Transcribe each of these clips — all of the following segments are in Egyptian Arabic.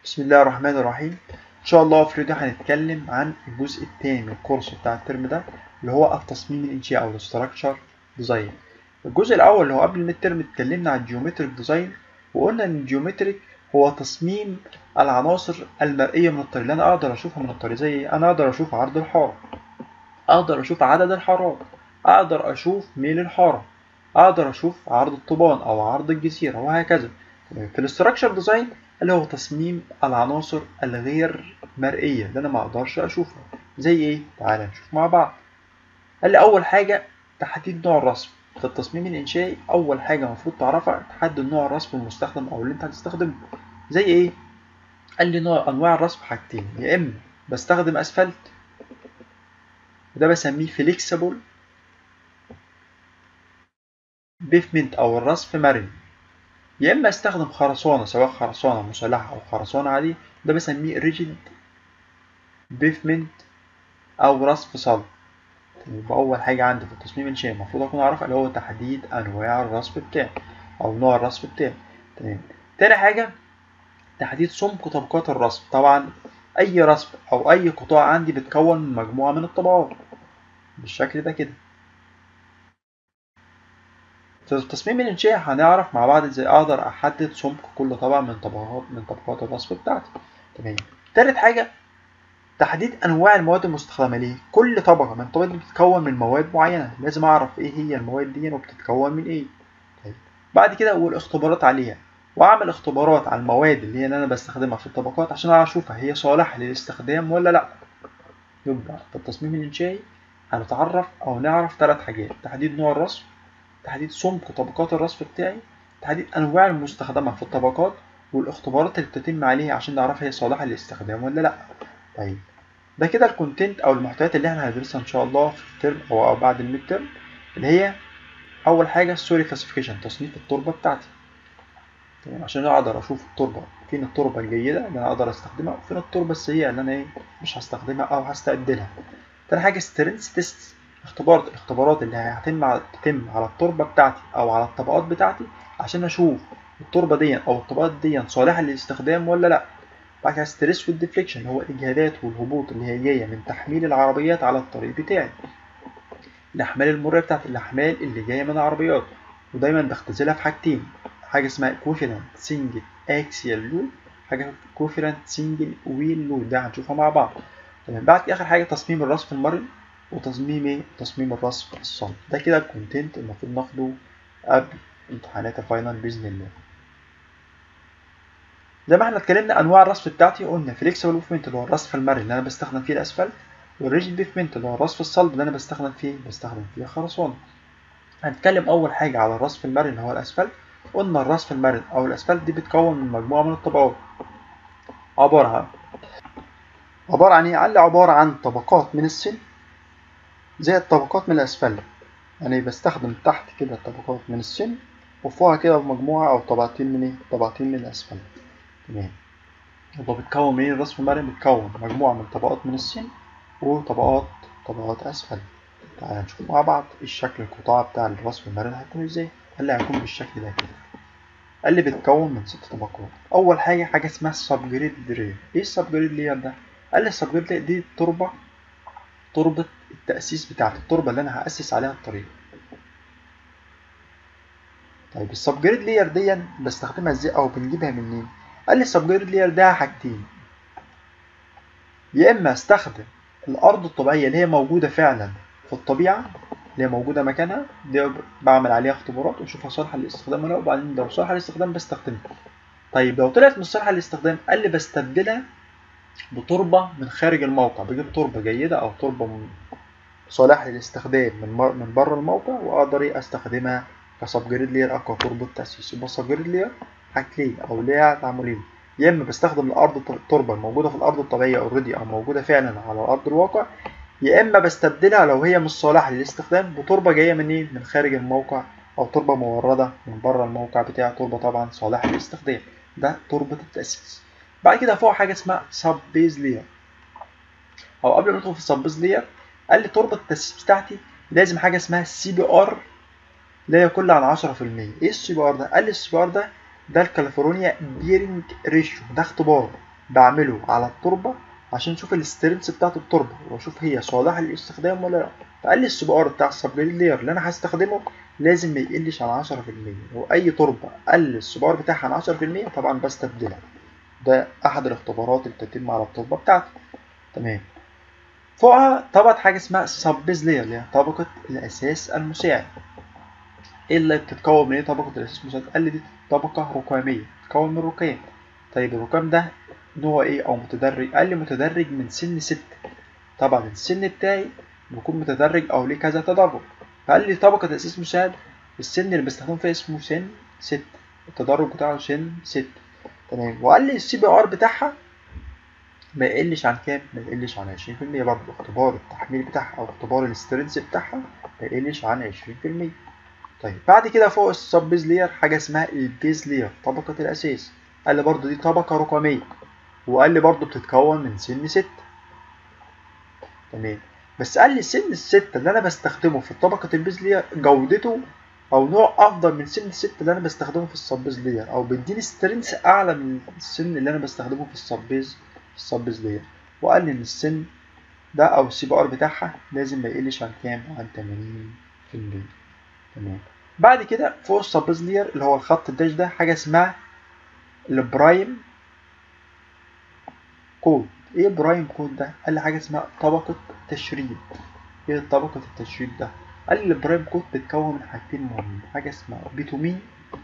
بسم الله الرحمن الرحيم ان شاء الله في الفيديو ده هنتكلم عن الجزء الثاني من الكورس بتاع الترم ده اللي هو التصميم الانشائي او الستراكشر ديزاين الجزء الاول اللي هو قبل الميد ترم اتكلمنا عن الجيومتريك ديزاين وقلنا ان الجيومتريك هو تصميم العناصر المرئيه من الطريق اللي انا اقدر اشوفها من الطريق زي ايه انا اقدر اشوف عرض الحاره اقدر اشوف عدد الحارات اقدر اشوف ميل الحاره اقدر اشوف عرض الطوبان او عرض الجزيره وهكذا في الاستراكشر ديزاين اللي هو تصميم العناصر الغير مرئية اللي أنا ما أقدرش أشوفها زي إيه؟ تعالى نشوف مع بعض قال لي أول حاجة تحديد نوع الرسم في التصميم الإنشائي أول حاجة المفروض تعرفها تحدد نوع الرسم المستخدم أو اللي أنت هتستخدمه زي إيه؟ قال لي نوع أنواع الرسم حاجتين يا إما بستخدم أسفلت وده بسميه فليكسبل بيفمنت أو الرصف مرن يا اما استخدم خرسانه سواء خرسانه مسلحه او خرسانه عاديه ده بسميه ريجيد بيفمنت او رصف صلب يبقى اول حاجه عندي في التصميم الانشائي المفروض اكون اعرفها اللي هو تحديد انواع الرصف بتاعي او نوع الرصف بتاعي تمام تاني حاجه تحديد سمك طبقات الرصف طبعا اي رصف او اي قطاع عندي بتكون من مجموعه من الطبقات بالشكل ده كده في التصميم الإنشائي هنعرف مع بعض ازاي اقدر احدد سمك كل طبقة من طبقات من طبقات الرصف بتاعتي تمام تالت حاجة تحديد انواع المواد المستخدمة ليه كل طبقة من الطبقات دي بتتكون من مواد معينة لازم اعرف ايه هي المواد دي وبتتكون من ايه طيب. بعد كده اقول اختبارات عليها واعمل اختبارات على المواد اللي هي اللي انا بستخدمها في الطبقات عشان اشوفها هي صالحة للاستخدام ولا لا يبقى في التصميم الإنشائي هنتعرف او نعرف ثلاث حاجات تحديد نوع الرسم تحديد سمك طبقات الرصف بتاعي تحديد انواع المستخدمه في الطبقات والاختبارات اللي بتتم عليها عشان نعرف هي صالحه للاستخدام ولا لا طيب ده كده الكونتنت او المحتويات اللي احنا هندرسها ان شاء الله في الترم او بعد الميد ترم اللي هي اول حاجه السوري كلاسيفيكيشن تصنيف التربه بتاعتي تمام عشان اقدر اشوف التربه فين التربه الجيده اللي انا اقدر استخدمها وفين التربه السيئه اللي انا ايه مش هستخدمها او هستبدلها تاني حاجه سترينث تيست اختبار الاختبارات اللي هتتم على تتم على التربه بتاعتي او على الطبقات بتاعتي عشان اشوف التربه دي او الطبقات دي صالحه للاستخدام ولا لا بعد كده ستريس والديفليكشن اللي هو الاجهادات والهبوط اللي هي جايه من تحميل العربيات على الطريق بتاعي الاحمال المريه بتاعت الاحمال اللي جايه من العربيات ودايما بختزلها في حاجتين حاجه اسمها كوفيرنت سنجل اكسيال لود حاجه كوفيرنت سنجل ويل لود ده هنشوفها مع بعض تمام بعد كده اخر حاجه تصميم الرصف المرن وتصميم ايه تصميم الرصف الصلب ده كده الكونتنت المفروض ناخده قبل امتحانات الفاينل باذن الله زي ما احنا اتكلمنا انواع الرصف بتاعتي قلنا فليكسبل موفمنت اللي هو الرصف المرن اللي انا بستخدم فيه الاسفلت والريجيد بيفمنت اللي هو الرصف الصلب اللي انا بستخدم فيه بستخدم فيه خرسانه هنتكلم اول حاجه على الرصف المرن اللي هو الاسفلت قلنا الرصف المرن او الاسفلت دي بتكون من مجموعه من الطبقات عباره عن عباره عن ايه قال عباره عن طبقات من السن زي الطبقات من الأسفل يعني بستخدم تحت كده طبقات من السن وفوقها كده مجموعة أو طبقتين من إيه؟ طبقتين من الأسفل تمام يبقى بتكون من إيه الرسم المرن بتكون مجموعة من طبقات من السن وطبقات طبقات أسفل تعالى نشوف مع بعض الشكل القطاع بتاع الرسم المرن هيكون إزاي قال لي هيكون بالشكل ده كده قال لي بتكون من ست طبقات أول حاجة حاجة اسمها السبجريد لير إيه السبجريد لير ده؟ قال لي السبجريد لير دي تربة تربة التأسيس بتاعت التربة اللي أنا هأسس عليها الطريق طيب السبجريد لير دي بستخدمها ازاي أو بنجيبها منين؟ قال لي السبجريد لير ده حاجتين يا إما استخدم الأرض الطبيعية اللي هي موجودة فعلا في الطبيعة اللي هي موجودة مكانها دي بعمل عليها اختبارات وأشوفها صالحة للاستخدام ولا وبعدين لو صالحة للاستخدام بستخدمها طيب لو طلعت مش صالحة للاستخدام قال لي بستبدلها بتربة من خارج الموقع بجيب تربة جيدة أو تربة صالحة للاستخدام من مر... من بره الموقع وأقدر أستخدمها كسبجريد لير أو كتربة تأسيس يبقى السبجريد لير حاجتين أو ليها تعاملين يا إما بستخدم الأرض التربة الموجودة في الأرض الطبيعية أوريدي أو موجودة فعلا على أرض الواقع يا إما بستبدلها لو هي مش صالحة للاستخدام بتربة جاية منين من خارج الموقع أو تربة موردة من بره الموقع بتاعي تربة طبعا صالحة للاستخدام ده تربة التأسيس بعد كده فوق حاجه اسمها سب بيز لير او قبل ما ندخل في السب بيز لير قال لي تربه التاسيس بتاعتي لازم حاجه اسمها السي بي ار لا يقل عن 10% ايه السي بي ار ده قال لي السي بي ار ده ده الكاليفورنيا بيرنج ريشيو ده اختبار بعمله على التربة عشان اشوف السترينث بتاعت التربة واشوف هي صالحة للاستخدام ولا لا فقال لي السي بي ار بتاع السبجريد لاير اللي انا هستخدمه لازم ما يقلش عن 10% واي تربة قل السي بي ار بتاعها عن 10% طبعا بستبدلها ده احد الاختبارات اللي بتتم على التربة بتاعتي تمام فوقها طبقة حاجة اسمها السبيز لاير اللي هي طبقة الأساس المساعد ايه اللي بتتكون من ايه طبقة الأساس المساعد؟ قال لي دي طبقة ركامية بتتكون من ركام طيب الركام ده نوع ايه أو متدرج؟ قال لي متدرج من سن ستة طبعا السن بتاعي بيكون متدرج أو ليه كذا تدرج فقال لي طبقة الأساس المساعد السن اللي بستخدمه فيها اسمه سن ستة التدرج بتاعه سن ستة تمام وقال لي السي بي ار بتاعها ما يقلش عن كام؟ ما يقلش عن 20% برضه اختبار التحميل بتاعها أو اختبار السترنس بتاعها ما يقلش عن 20% طيب بعد كده فوق السبيز لير حاجة اسمها البيز لير طبقة الأساس قال لي برضه دي طبقة رقمية وقال لي برضه بتتكون من سن ستة تمام بس قال لي سن الستة اللي أنا بستخدمه في طبقة البيز لير جودته أو نوع أفضل من سن الستة اللي أنا بستخدمه في السبيز لير أو بيديني سترنس أعلى من السن اللي أنا بستخدمه في السبيز السبز ديت وقال لي ان السن ده او السي بي ار بتاعها لازم ما يقلش عن كام عن 80% تمام بعد كده فوق السبز لير اللي هو الخط الداش ده حاجه اسمها البرايم كود ايه برايم كود ده قال لي حاجه اسمها طبقه تشريد ايه طبقه التشريد ده قال لي البرايم كود بتتكون من حاجتين مهمين حاجه اسمها بيتومين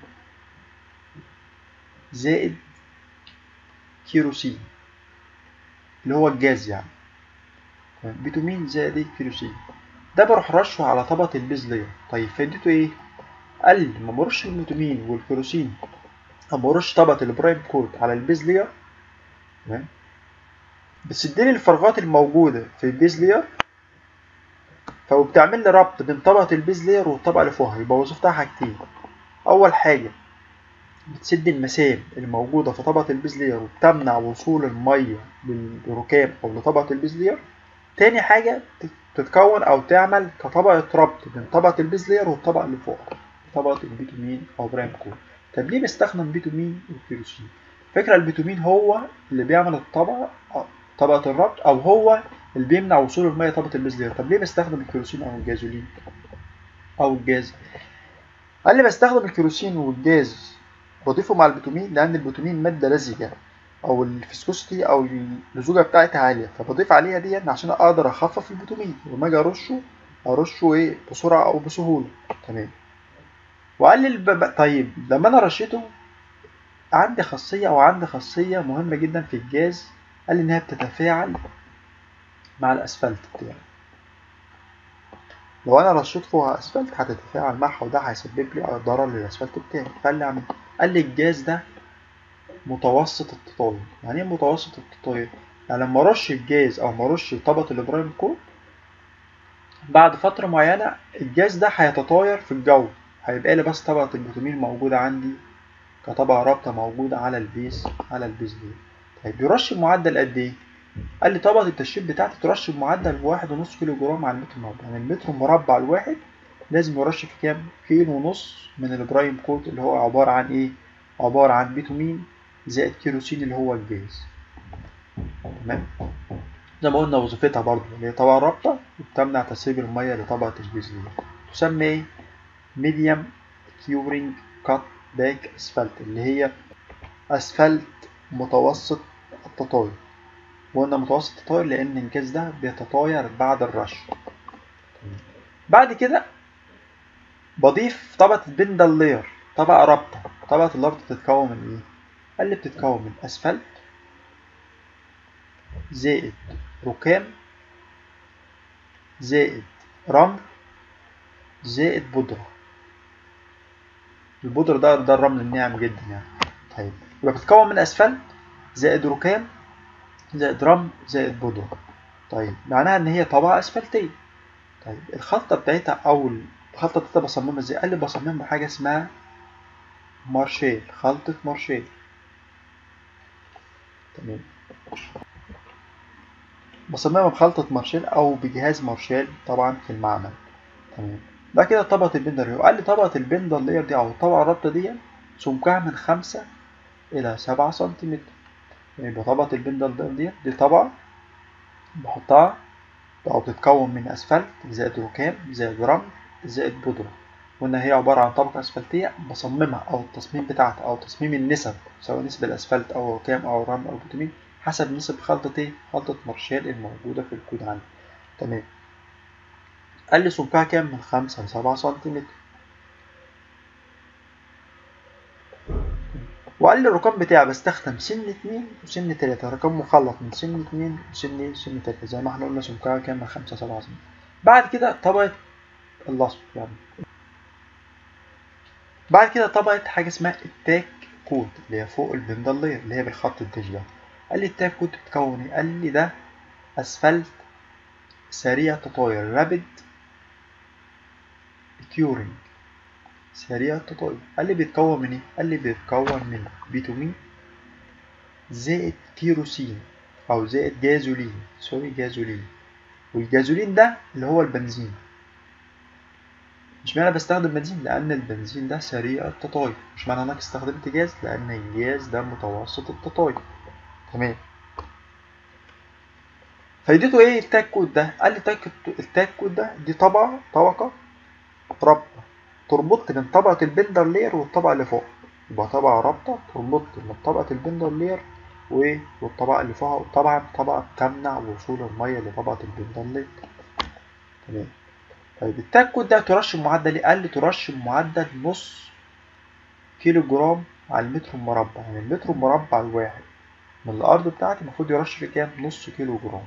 زائد كيروسين اللي هو الجاز يعني بيتومين زائد كيروسين ده بروح رشه على طبقة البيز لاير طيب فايدته ايه؟ قال لي لما برش البيتومين والكيروسين لما برش طبقة البرايم كود على البيز لاير تمام بتسدلي الفراغات الموجودة في البيز لاير فبتعمل لي ربط بين طبقة البيز لاير والطبقة اللي فوقها يبقى وظيفتها حاجتين أول حاجة بتسد المسام الموجودة في طبقة البيز لير وبتمنع وصول المية للركام أو لطبقة البيز لير تاني حاجة تتكون أو تعمل كطبقة ربط بين طبقة البيز لير والطبقة اللي فوقها طبقة البيتومين أو برايم كود طب ليه بستخدم بيتومين والكيروسين؟ فكرة البيتومين هو اللي بيعمل الطبقة طبقة الربط أو هو اللي بيمنع وصول المية طبقة البيز لير طب ليه بستخدم الكيروسين أو الجازولين أو الجاز؟ قال لي بستخدم الكيروسين والجاز بضيفه مع البيتومين لان البيتومين ماده لزجه او الفيسكوستي او اللزوجه بتاعتها عاليه فبضيف عليها دي عشان اقدر اخفف البيتومين وما اجي ارشه ارشه ايه بسرعه او بسهوله تمام وقال لي الب... طيب لما انا رشيته عندي خاصيه او عندي خاصيه مهمه جدا في الجاز قال لي انها بتتفاعل مع الاسفلت بتاعي لو انا رشيت فوقها اسفلت هتتفاعل معها وده هيسبب لي ضرر للاسفلت بتاعي فقال لي اعمل قال لي الجاز ده متوسط التطاير يعني ايه متوسط التطاير يعني لما ارش الجاز او ما ارش طبقه الابراهيم كود بعد فتره معينه الجاز ده هيتطاير في الجو هيبقى لي بس طبقه البيتومين موجوده عندي كطبقه رابطه موجوده على البيس على البيس دي طيب يرش بمعدل قد ايه قال لي طبقه التشريب بتاعتي ترش بمعدل واحد ونص كيلو جرام على المتر مربع يعني المتر مربع الواحد لازم يرش في كام كيلو ونص من البرايم كود اللي هو عبارة عن ايه عبارة عن بيتومين زائد كيروسين اللي هو الجاز تمام زي ما قلنا وظيفتها برضو اللي هي طبقة رابطة وبتمنع تسريب المية لطبقة الجاز تسمى ايه ميديم كيورينج كات باك اسفلت اللي هي اسفلت متوسط التطاير وقلنا متوسط التطاير لان الجاز ده بيتطاير بعد الرش بعد كده بضيف طبقة البندل لاير طبقة رابطة طبقة الرابطة بتتكون من ايه؟ قال لي بتتكون من اسفلت زائد ركام زائد رمل زائد بودرة البودرة ده ده الرمل الناعم جدا يعني طيب يبقى بتتكون من اسفلت زائد ركام زائد رمل زائد بودرة طيب معناها ان هي طبقة اسفلتية طيب الخلطة بتاعتها او الخلطة بتاعتها بصممها ازاي؟ قال لي بصممها بحاجة اسمها مارشيل خلطة مارشيل تمام بصممها بخلطة مارشيل أو بجهاز مارشيل طبعا في المعمل تمام بعد كده طبقة البندر لاير قال لي طبقة البندر لاير دي أو الطبقة الرابطة دي سمكها من خمسة إلى سبعة سنتيمتر يبقى طبقة البندل دي دي طبقة بحطها أو بتتكون من أسفلت زائد ركام زائد رمل زائد بودرة وإن هي عبارة عن طبقة أسفلتية بصممها أو التصميم بتاعتها أو تصميم النسب سواء نسب الأسفلت أو ركام أو رمل أو بوتومين حسب نسب خلطة إيه؟ خلطة مارشال الموجودة في الكود عندي تمام قال لي سمكها كام من خمسة لسبعة سنتيمتر وقال لي الرقم بتاعي بستخدم سن اتنين وسن تلاتة رقم مخلط من سن اتنين وسن ايه سن تلاتة زي ما احنا قلنا سمكها كام من خمسة سبعة سنتيمتر بعد كده طبقة اللاصق يعني بعد كده طبقة حاجة اسمها التاك كود اللي هي فوق البندلير اللي هي بالخط الدش ده قال لي التاك كود بتتكون ايه قال لي ده اسفلت سريع تطاير رابد كيورنج سريع التطاير قال لي بيتكون من ايه قال لي بيتكون من بيتومين زائد كيروسين او زائد جازولين سوري جازولين والجازولين ده اللي هو البنزين مش معنى بستخدم بنزين لان البنزين ده سريع التطاير مش معنى انك استخدمت جاز لان الجاز ده متوسط التطاير تمام فايدته ايه التاك كود ده قال لي تاك التاك كود ده دي طبقه طبقه رابطه تربط بين طبقه البندر لير والطبقه اللي فوق يبقى طبقه رابطه تربط بين طبقه البندر لير وايه والطبقه اللي فوقها وطبعا طبقه تمنع وصول الميه لطبقه البندر لير تمام طيب التاك كود ده ترش بمعدل ايه قال لي ترش بمعدل نص كيلو جرام على المتر المربع يعني المتر المربع الواحد من الارض بتاعتي المفروض يرش في كام نص كيلو جرام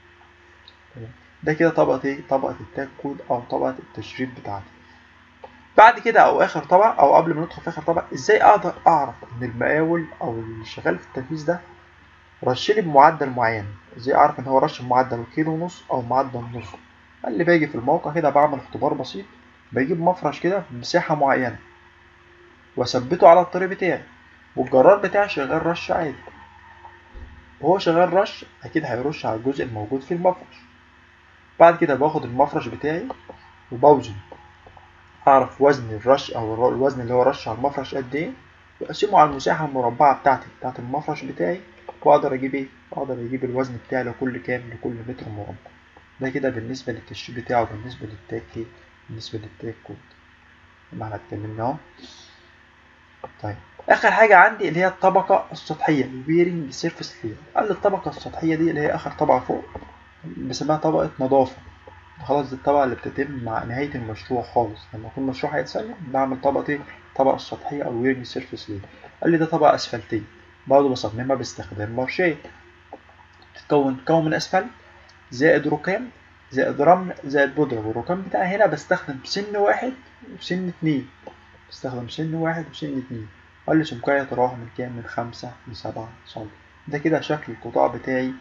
ده كده طبقة ايه طبقة التاك كود او طبقة التشريط بتاعتي بعد كده او اخر طبقة او قبل ما ندخل في اخر طبقة ازاي اقدر اعرف ان المقاول او اللي شغال في التنفيذ ده رشلي بمعدل معين ازاي اعرف ان هو رش بمعدل كيلو ونص او معدل نص قال لي باجي في الموقع كده بعمل اختبار بسيط بجيب مفرش كده بمساحة معينة واثبته على الطريق بتاعي والجرار بتاعي شغال رش عادي وهو شغال رش اكيد هيرش على الجزء الموجود في المفرش بعد كده باخد المفرش بتاعي وبوزن اعرف وزن الرش او الوزن اللي هو رش على المفرش قد ايه واقسمه على المساحه المربعه بتاعتي بتاعت المفرش بتاعي واقدر اجيب ايه اقدر اجيب الوزن بتاعي لكل كام لكل متر مربع ده كده بالنسبه للتشريح بتاعه بالنسبه للتاك بالنسبه للتاك كود ما احنا اتكلمنا اهو طيب اخر حاجه عندي اللي هي الطبقه السطحيه الويرنج سيرفيس لير قال لي الطبقه السطحيه دي اللي هي اخر طبقه فوق بسمها طبقه نظافه خلاص دي الطبقه اللي بتتم مع نهايه المشروع خالص لما يكون المشروع هيتسلم بعمل طبقه ايه الطبقه السطحيه او ويرنج سيرفيس لير قال لي ده طبقه اسفلتيه برضه بصممها باستخدام مارشيه تتكون تكون من اسفلت زائد ركام زائد رمل زائد بودرة والركام بتاعي هنا بستخدم سن واحد وسن اتنين بستخدم سن واحد وسن اتنين قال لي سمكها يتراوح من كام من خمسة لسبعة سم ده كده شكل القطاع بتاعي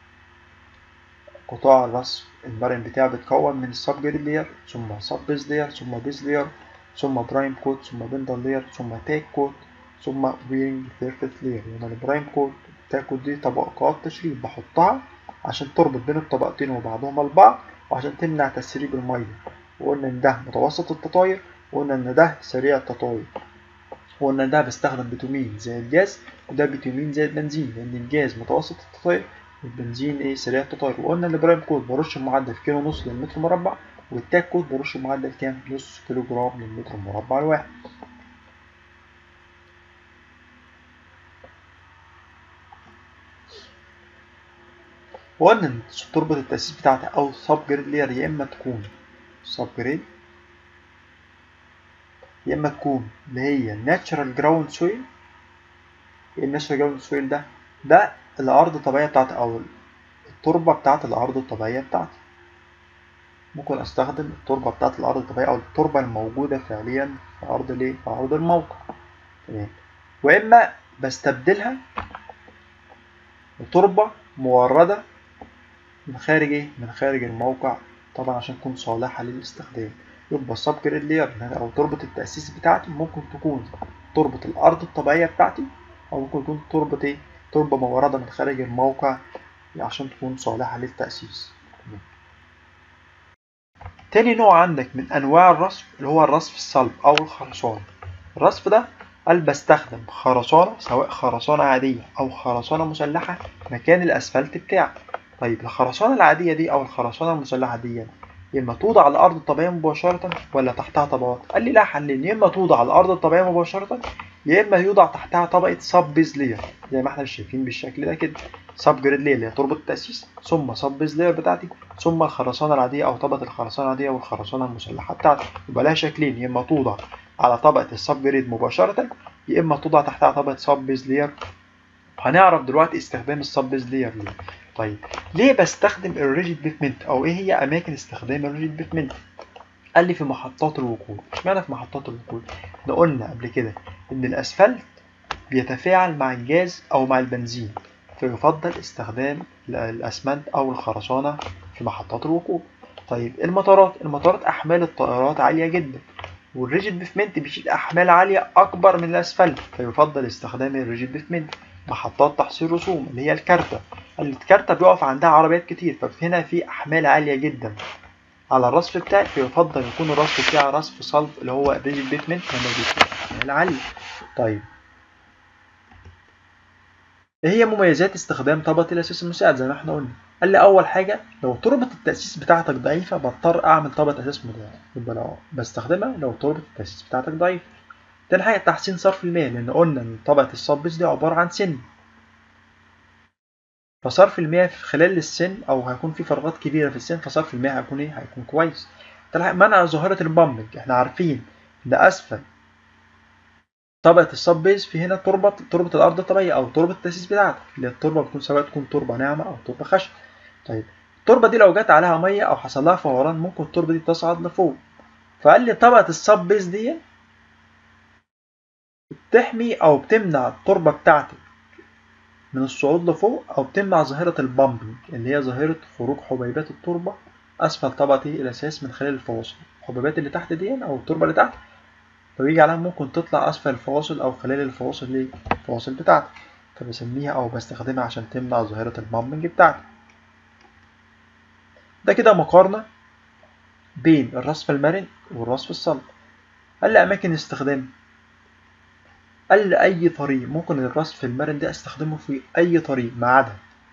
قطاع الرصف المرن بتاعي بيتكون من السب جريد لير ثم سب بيز لير ثم بيز لير ثم برايم كوت ثم بندر لير ثم تاك كوت ثم ويرنج سيرفيس لير يعني البرايم كوت تاك كوت دي طبقات تشريح بحطها عشان تربط بين الطبقتين وبعضهما البعض وعشان تمنع تسريب المية وقلنا إن ده متوسط التطاير وقلنا إن ده سريع التطاير وقلنا إن ده بستخدم بيتومين زائد جاز وده بيتومين زائد بنزين لأن الجاز متوسط التطاير والبنزين إيه سريع التطاير وقلنا إن برايم كود برش بمعدل كيلو ونص للمتر مربع والتاك كود برش بمعدل كام نص كيلو جرام للمتر مربع الواحد وقلنا ان تربة التأسيس بتاعتها أو سب جريد لير يا إما تكون سب جريد يا إما تكون اللي هي ناتشرال جراوند سويل ايه الناتشرال جراوند سويل ده؟ ده الأرض الطبيعية بتاعتي أو التربة بتاعت الأرض الطبيعية بتاعتي ممكن أستخدم التربة بتاعت الأرض الطبيعية أو التربة الموجودة فعليا في أرض الإيه؟ في أرض الموقع تمام وإما بستبدلها بتربة موردة من خارج ايه من خارج الموقع طبعا عشان تكون صالحة للاستخدام يبقى السب جريد لير او تربة التأسيس بتاعتي ممكن تكون تربة الأرض الطبيعية بتاعتي أو ممكن تكون تربة ايه تربة موردة من خارج الموقع عشان تكون صالحة للتأسيس تاني نوع عندك من أنواع الرصف اللي هو الرصف الصلب أو الخرساني الرصف ده قال بستخدم خرسانة سواء خرسانة عادية أو خرسانة مسلحة مكان الأسفلت بتاعي طيب الخرسانة العادية دي أو الخرسانة المسلحة دي يا إما توضع على الأرض الطبيعية مباشرة ولا تحتها طبقات قال لي لا حلين يا إما توضع على الأرض الطبيعية مباشرة يا إما يوضع تحتها طبقة سب بيز لير زي ما احنا شايفين بالشكل ده كده سب جريد لير اللي هي تربة التأسيس ثم سب بيز لير بتاعتي ثم الخرسانة العادية أو طبقة الخرسانة العادية والخرسانة المسلحة بتاعتي يبقى لها شكلين يا إما توضع على طبقة السب جريد مباشرة يا إما توضع تحتها طبقة سب بيز لير هنعرف دلوقتي استخدام السب بيز لير ليه طيب ليه بستخدم الريجيد بيفمنت او ايه هي اماكن استخدام الريجيد بيفمنت قال لي في محطات الوقود اشمعنى في محطات الوقود احنا قلنا قبل كده ان الاسفلت بيتفاعل مع الجاز او مع البنزين فيفضل استخدام الاسمنت او الخرسانه في محطات الوقود طيب المطارات المطارات احمال الطائرات عاليه جدا والريجيد بيفمنت بيشيل احمال عاليه اكبر من الاسفلت فيفضل استخدام الريجيد بيفمنت محطات تحصيل رسوم اللي هي الكارتة الكارتة بيقف عندها عربيات كتير فهنا في أحمال عالية جدا على الرصف بتاعي فيفضل يكون الرصف بتاعي رصف صلب اللي هو الريجيد بيتمنت لما بيكون أحمال عالية طيب ايه هي مميزات استخدام طبقة الأساس المساعد زي ما احنا قلنا قال لي أول حاجة لو تربة التأسيس بتاعتك ضعيفة بضطر أعمل طبقة أساس مضاعف يبقى لو بستخدمها لو تربة التأسيس بتاعتك ضعيفة تاني حاجة تحسين صرف المياه لأن قلنا إن طبقة الصبس دي عبارة عن سن فصرف المياه في خلال السن أو هيكون في فراغات كبيرة في السن فصرف المياه هيكون إيه؟ هيكون كويس تاني حاجة منع ظاهرة البامبنج إحنا عارفين إن أسفل طبقة الصب بيز في هنا تربة تربة الأرض الطبيعية أو تربة التأسيس بتاعتك اللي التربة بتكون سواء تكون تربة ناعمة أو تربة خشن طيب التربة دي لو جت عليها مية أو حصل لها فوران ممكن التربة دي تصعد لفوق فقال لي طبقة الصب بيز دي بتحمي أو بتمنع التربة بتاعتك من الصعود لفوق أو بتمنع ظاهرة البامبنج اللي هي ظاهرة خروج حبيبات التربة أسفل طبقة الأساس من خلال الفواصل الحبيبات اللي تحت دي أو التربة اللي تحت فبيجي عليها ممكن تطلع أسفل الفواصل أو خلال الفواصل دي الفواصل بتاعتي فبسميها أو بستخدمها عشان تمنع ظاهرة البامبنج بتاعتي ده كده مقارنة بين الرصف المرن والرصف الصلب قال لي أماكن استخدام قال لي أي طريق ممكن الرصف المرن ده استخدمه في أي طريق ما عدا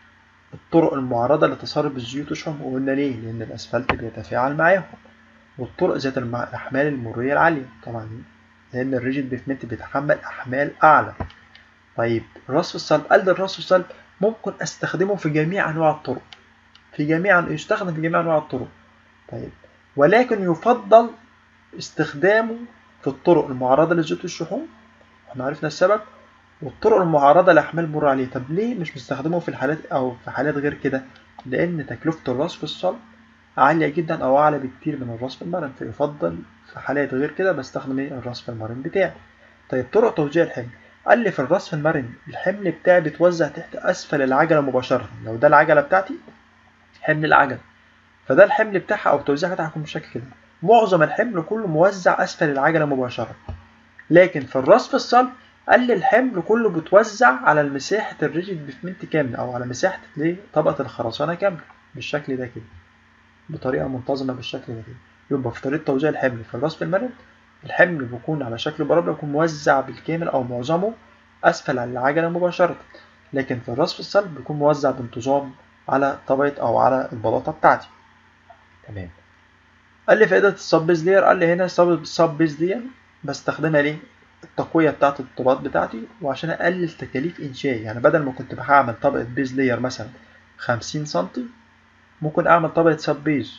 الطرق المعرضة لتسرب الزيوت والشحم وقلنا ليه لأن الأسفلت بيتفاعل معاهم والطرق ذات الأحمال المرية العالية طبعا لأن الريجيد بيفمنت بيتحمل أحمال أعلى طيب الرصف الصلب قال الرصف الصلب ممكن أستخدمه في جميع أنواع الطرق في جميع يستخدم في جميع أنواع الطرق طيب ولكن يفضل استخدامه في الطرق المعرضة للزيوت والشحوم احنا عرفنا السبب والطرق المعرضة لأحمال مرة عليه طب ليه مش بستخدمه في الحالات أو في حالات غير كده لأن تكلفة الرصف الصلب عالية جدا أو أعلى بكتير من الرصف المرن فيفضل في حالات غير كده بستخدم ايه الرصف المرن بتاعي طيب طرق توزيع الحمل قال لي في الرصف المرن الحمل بتاعي بيتوزع تحت أسفل العجلة مباشرة لو ده العجلة بتاعتي حمل العجلة فده الحمل بتاعها أو التوزيع بتاعها هيكون بالشكل كده معظم الحمل كله موزع أسفل العجلة مباشرة لكن في الرصف الصلب قال لي الحمل كله بيتوزع على مساحة الريجيد بيفمنت كاملة أو على مساحة ليه طبقة الخرسانة كاملة بالشكل ده كده بطريقة منتظمة بالشكل ده كده يبقى في طريقة توزيع الحمل في الرصف المرن الحمل بيكون على شكل برابلة بيكون موزع بالكامل أو معظمه أسفل على العجلة مباشرة لكن في الرصف الصلب بيكون موزع بانتظام على طبقة أو على البلاطة بتاعتي تمام قال لي فائدة السب بيز لير قال لي هنا السب بيز دي بستخدمها ليه؟ التقوية بتاعة الطبقات بتاعتي وعشان أقلل تكاليف إنشاء يعني بدل ما كنت بعمل طبقة بيز لير مثلا خمسين سنتي ممكن أعمل طبقة سب بيز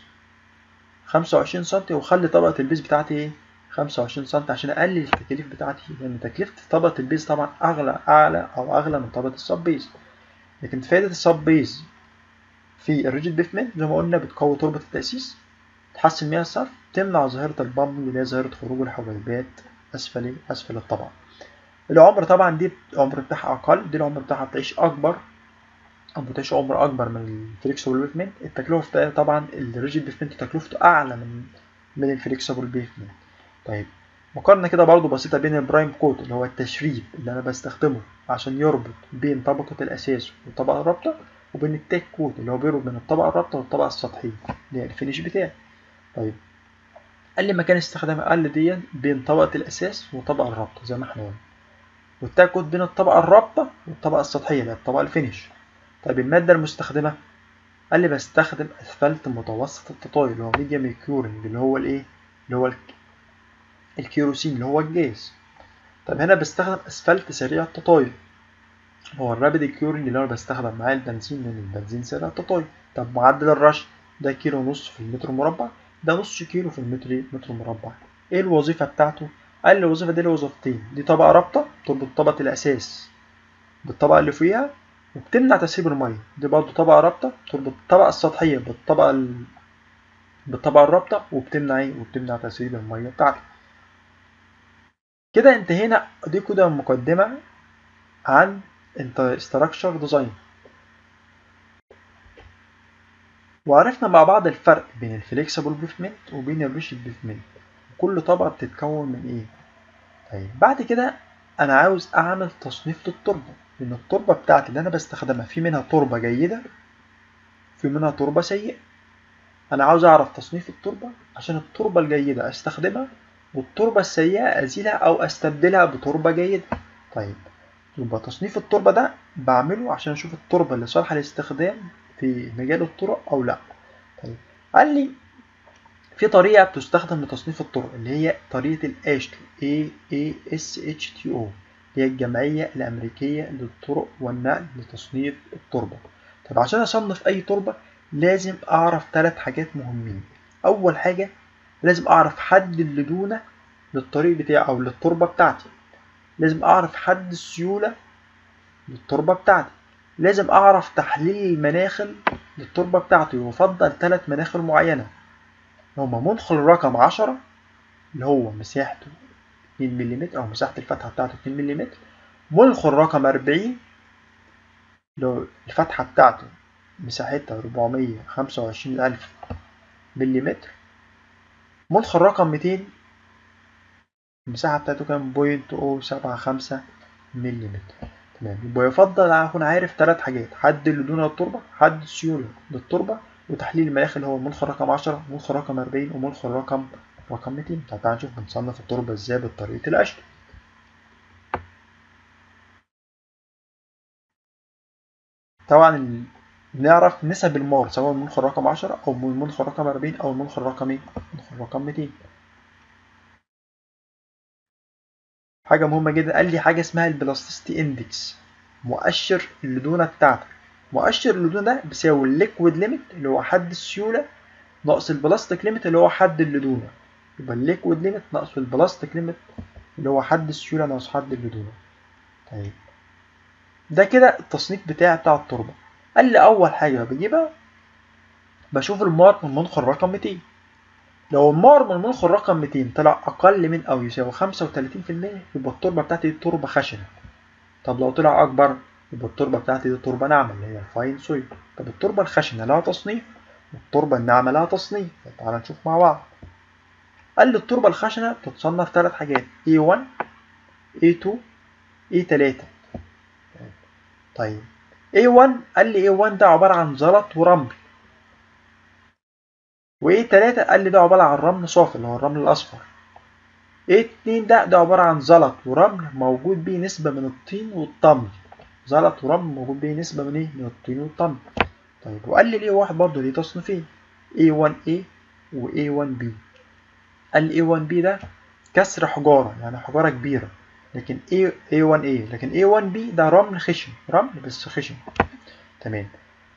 خمسة وعشرين سنتي وأخلي طبقة البيز بتاعتي إيه؟ خمسة وعشرين سنتي عشان أقلل التكاليف بتاعتي لأن تكلفة طبقة البيز طبعا أغلى أعلى أو أغلى من طبقة السب بيز لكن فائدة السب بيز في الريجيد بيفمنت زي ما قلنا بتقوي تربة التأسيس تحسن مياه الصرف تمنع ظاهرة البامب اللي هي ظاهرة خروج الحبيبات أسفل أسفل الطبقة العمر طبعا دي العمر بتاعها أقل دي العمر بتاعها بتعيش أكبر أو بتعيش عمر أكبر من الفليكسبل بيفمنت التكلفة بتاعها طبعا الريجيد بيفمنت تكلفته أعلى من من الفليكسبل بيفمنت طيب مقارنة كده برضو بسيطة بين البرايم كوت اللي هو التشريب اللي أنا بستخدمه عشان يربط بين طبقة الأساس والطبقة الرابطة وبين التاك كوت اللي هو بيربط بين الطبقة الرابطة والطبقة السطحية اللي هي الفينش بتاعي طيب قال لي مكان استخدام أقل دي بين طبقة الأساس وطبقة الرابطة زي ما احنا قلنا والتاكد بين الطبقة الرابطة والطبقة السطحية اللي هي الطبقة الفينش طيب المادة المستخدمة قال لي بستخدم اسفلت متوسط التطاير اللي هو ميديم كيورنج اللي هو الايه اللي هو الكيروسين اللي هو الجاز طب هنا بستخدم اسفلت سريع التطاير هو الرابد كيورنج اللي انا بستخدم معاه البنزين لان البنزين سريع التطاير طب معدل الرش ده كيلو ونص في المتر مربع ده نص كيلو في المتر متر مربع ايه الوظيفة بتاعته قال لي الوظيفة دي له وظيفتين دي طبقة رابطة تربط طبقة الأساس بالطبقة اللي فوقيها وبتمنع تسريب المية دي برضه طبقة رابطة تربط الطبقة السطحية بالطبقة ال... بالطبقة الرابطة وبتمنع ايه وبتمنع تسريب المية بتاعتك كده انتهينا دي كده مقدمة عن انت structure design وعرفنا مع بعض الفرق بين الفليكسبل بيفمنت وبين الريشد بيفمنت كل طبقة بتتكون من ايه طيب بعد كده انا عاوز اعمل تصنيف للتربة لان التربة بتاعتي اللي انا بستخدمها في منها تربة جيدة في منها تربة سيئة انا عاوز اعرف تصنيف التربة عشان التربة الجيدة استخدمها والتربة السيئة ازيلها او استبدلها بتربة جيدة طيب يبقى تصنيف التربة ده بعمله عشان اشوف التربة اللي صالحة للاستخدام في مجال الطرق او لا طيب قال لي في طريقة بتستخدم لتصنيف الطرق اللي هي طريقة الاشتو A A S H T O هي الجمعية الأمريكية للطرق والنقل لتصنيف التربة طب عشان أصنف أي تربة لازم أعرف ثلاث حاجات مهمين أول حاجة لازم أعرف حد اللدونة للطريق بتاعي أو للتربة بتاعتي لازم أعرف حد السيولة للتربة بتاعتي لازم أعرف تحليل المناخل للتربة بتاعتي ويفضل ثلاث مناخل معينة هما منخل رقم عشرة اللي هو مساحته 2 ملم أو مساحة الفتحة بتاعته 2 ملم منخل رقم 40 لو الفتحة بتاعته مساحتها 425 ألف ملم منخل رقم 200 المساحة بتاعته كام بوينت أو سبعة خمسة ملم تمام يبقى يفضل أكون عارف تلات حاجات حد اللدونة للتربة حد السيولة للتربة وتحليل المناخ اللي هو المنخل رقم عشرة منخل رقم أربعين ومنخل رقم رقم ميتين طب تعالى نشوف بنصنف التربة ازاي بطريقة القشر طبعا نعرف نسب المار سواء المنخل رقم عشرة أو المنخل رقم أربعين أو المنخل رقم ايه المنخل رقم ميتين حاجة مهمة جدا قال لي حاجة اسمها البلاستيستي اندكس مؤشر اللدونة بتاعتك مؤشر اللدونة ده بيساوي الليكويد ليميت اللي هو حد السيولة ناقص البلاستيك ليميت اللي هو حد اللدونة يبقى الليكويد ليميت ناقص البلاستيك ليميت اللي هو حد السيولة ناقص حد اللدونة طيب ده كده التصنيف بتاعي بتاع التربة قال لي أول حاجة بجيبها بشوف المار من منخل رقم 200 لو المار من منخل رقم 200 طلع أقل من أو يساوي 35% يبقى التربة بتاعتي دي تربة خشنة طب لو طلع أكبر يبقى التربة بتاعتي دي تربة ناعمة اللي هي الفاين سويل طب التربة الخشنة لها تصنيف والتربة الناعمة لها تصنيف تعالى نشوف مع بعض قال لي التربة الخشنة بتتصنف ثلاث حاجات A1 A2 A3 طيب A1 قال لي A1 ده عبارة عن زلط ورمل وA3 قال لي ده عبارة عن رمل صافي اللي هو الرمل الأصفر A2 ده ده عبارة عن زلط ورمل موجود بيه نسبة من الطين والطمي زلط ورمل موجود بيه نسبة من ايه؟ من الطين والطمي طيب وقال لي ليه واحد برضه ليه تصنيفين A1A و A1B قال لي A1B ده كسر حجارة يعني حجارة كبيرة لكن A A1A لكن A1B ده رمل خشن رمل بس خشن تمام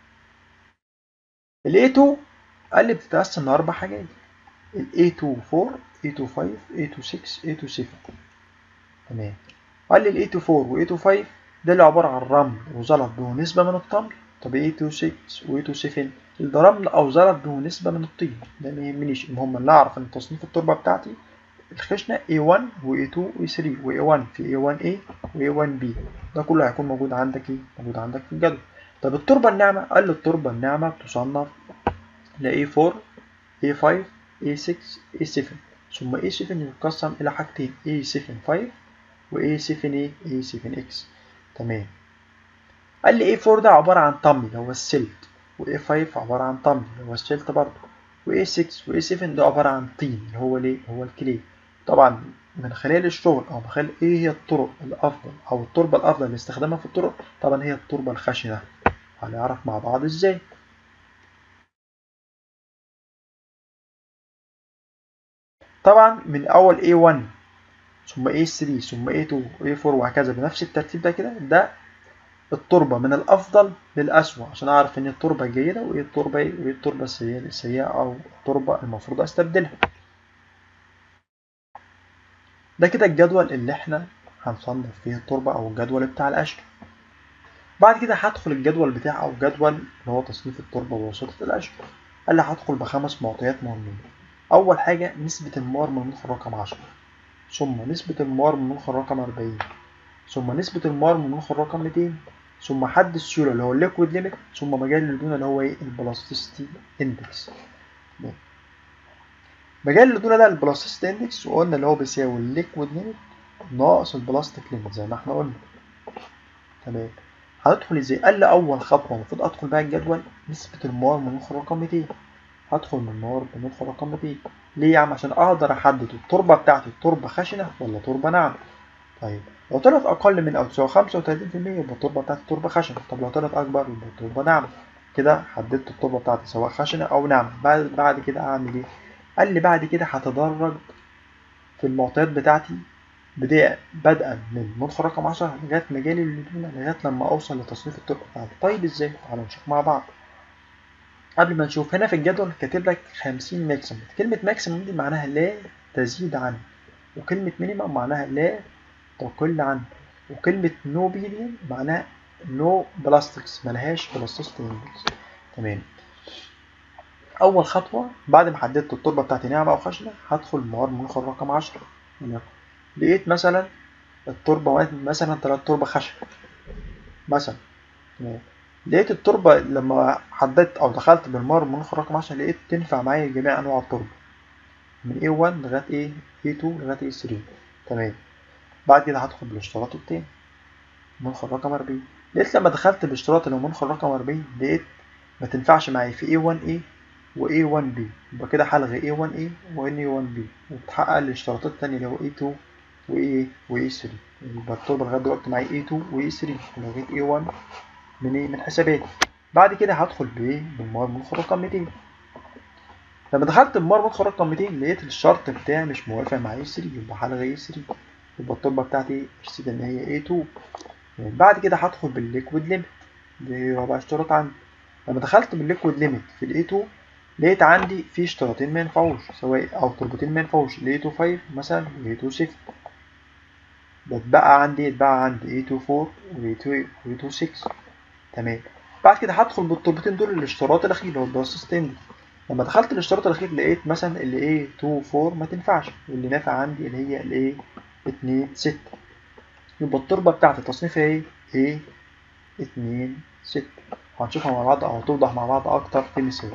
ال A2 قال لي بتتقسم لأربع حاجات ال A24 A25 A26 A27 تمام قال لي ال A24 و A25 ده اللي عبارة عن رمل وزلط به نسبة من الطمي طب A26 و A27 ده رمل أو زلط به نسبة من الطين ده ما يهمنيش المهم إن أعرف إن تصنيف التربة بتاعتي الخشنة A1 و A2 و A3 و A1 في A1A و A1B ده كله هيكون موجود عندك إيه؟ موجود عندك في الجدول طب التربة الناعمة قال لي التربة الناعمة بتصنف ل A4 A5 A6 A7 ثم A7 يتقسم إلى حاجتين A7 5 و A7A A7X تمام قال لي A4 ده عبارة عن طمي اللي هو السلت و A5 عبارة عن طمي اللي هو السلت برضه و A6 و A7 ده عبارة عن طين اللي هو ليه هو الكلي طبعا من خلال الشغل او من خلال ايه هي الطرق الافضل او التربه الافضل اللي استخدامها في الطرق طبعا هي التربه الخشنه هنعرف مع بعض ازاي طبعا من اول A1 ثم A3 ثم A2 A4 وهكذا بنفس الترتيب ده كده ده التربة من الأفضل للأسوأ عشان أعرف إن التربة جيدة وإيه التربة إيه وإيه التربة السيئة السيئة أو التربة المفروض أستبدلها. ده كده الجدول اللي إحنا هنصنف فيه التربة أو الجدول بتاع القشر. بعد كده هدخل الجدول بتاع أو جدول اللي هو تصنيف التربة بواسطة القشر. قال لي هدخل بخمس معطيات مهمين. أول حاجة نسبة الموار من المنخل رقم 10 ثم نسبة الموار من المنخل رقم 40 ثم نسبة الموار من المنخل رقم 200 ثم حد السيوله اللي هو الليكويد ليميت ثم مجال اللدونه اللي هو ايه البلاستيستي اندكس مجال اللدونه ده البلاستيستي اندكس وقلنا اللي هو بيساوي الليكويد ليميت ناقص البلاستيك ليميت زي ما احنا قلنا تمام هندخل ازاي قال لي اول خطوه المفروض ادخل بقى الجدول نسبه الموار من المنخل رقم 200 هدخل من الموار من المنخل رقم 200 ليه يا عم عشان اقدر احدد التربه بتاعتي التربه خشنه ولا تربه ناعمه طيب لو طلعت أقل من أو تساوي خمسة وتلاتين في المية يبقى التربة بتاعتي تربة خشنة، طب لو طلعت أكبر يبقى التربة ناعمة، كده حددت التربة بتاعتي سواء خشنة أو ناعمة، بعد بعد كده أعمل إيه؟ قال لي بعد كده هتدرج في المعطيات بتاعتي بداية بدءا من منخل رقم عشرة لغاية مجال اللدونة لغاية لما أوصل لتصنيف التربة بتاعتي، طيب إزاي؟ تعالوا نشوف مع بعض. قبل ما نشوف هنا في الجدول كاتب لك 50 ماكسيموم، كلمة ماكسيموم دي معناها لا تزيد عن وكلمة مينيمم معناها لا تقل عن وكلمة نو بيليون معناها نو بلاستكس ملهاش بلاستيستي اندكس تمام أول خطوة بعد ما حددت التربة بتاعتي ناعمة أو خشنة هدخل مواد منخل رقم عشرة لقيت مثلا التربة مثلا طلعت تربة خشنة مثلا تمام لقيت التربة لما حددت أو دخلت بالمار منخل رقم عشرة لقيت تنفع معايا جميع أنواع التربة من A1 لغاية A A2 لغاية A3 تمام بعد كده هدخل بالاشتراط التاني منخل رقم 40 لقيت لما دخلت بالاشتراط اللي هو منخل رقم 40 لقيت ما تنفعش معايا في A1A و A1B يبقى كده هلغي A1A و A1B وتحقق الاشتراطات التانية اللي هو A2 و A و A3 يبقى التربة لغاية دلوقتي معايا A2 و A3 ولغيت A1 من ايه من حساباتي بعد كده هدخل بايه بالمواد منخل رقم 200 لما دخلت بمار منخل رقم 200 لقيت الشرط بتاعي مش موافق مع A3 يبقى هلغي A3 يبقى التربة بتاعتي رسيت إن هي A2 يعني بعد كده هدخل بالليكويد ليميت دي رابع اشتراط عندي لما دخلت بالليكويد ليميت في ال A2 لقيت عندي في اشتراطين ما ينفعوش سواء أو تربتين ما ينفعوش ال A2 5 مثلا وال A2 6 بتبقى عندي اتبقى عندي A2 4 و A2 و A2 6 تمام بعد كده هدخل بالتربتين دول الاشتراط الأخير اللي هو البلاس ستاندرد لما دخلت الاشتراط الأخير لقيت مثلا ال A2 4 ما تنفعش واللي نافع عندي اللي هي ال A اتنين ستة يبقى التربة بتاعت التصنيف ايه؟ ايه؟ اتنين ستة هنشوفها مع بعض أو توضح مع بعض أكتر في مثال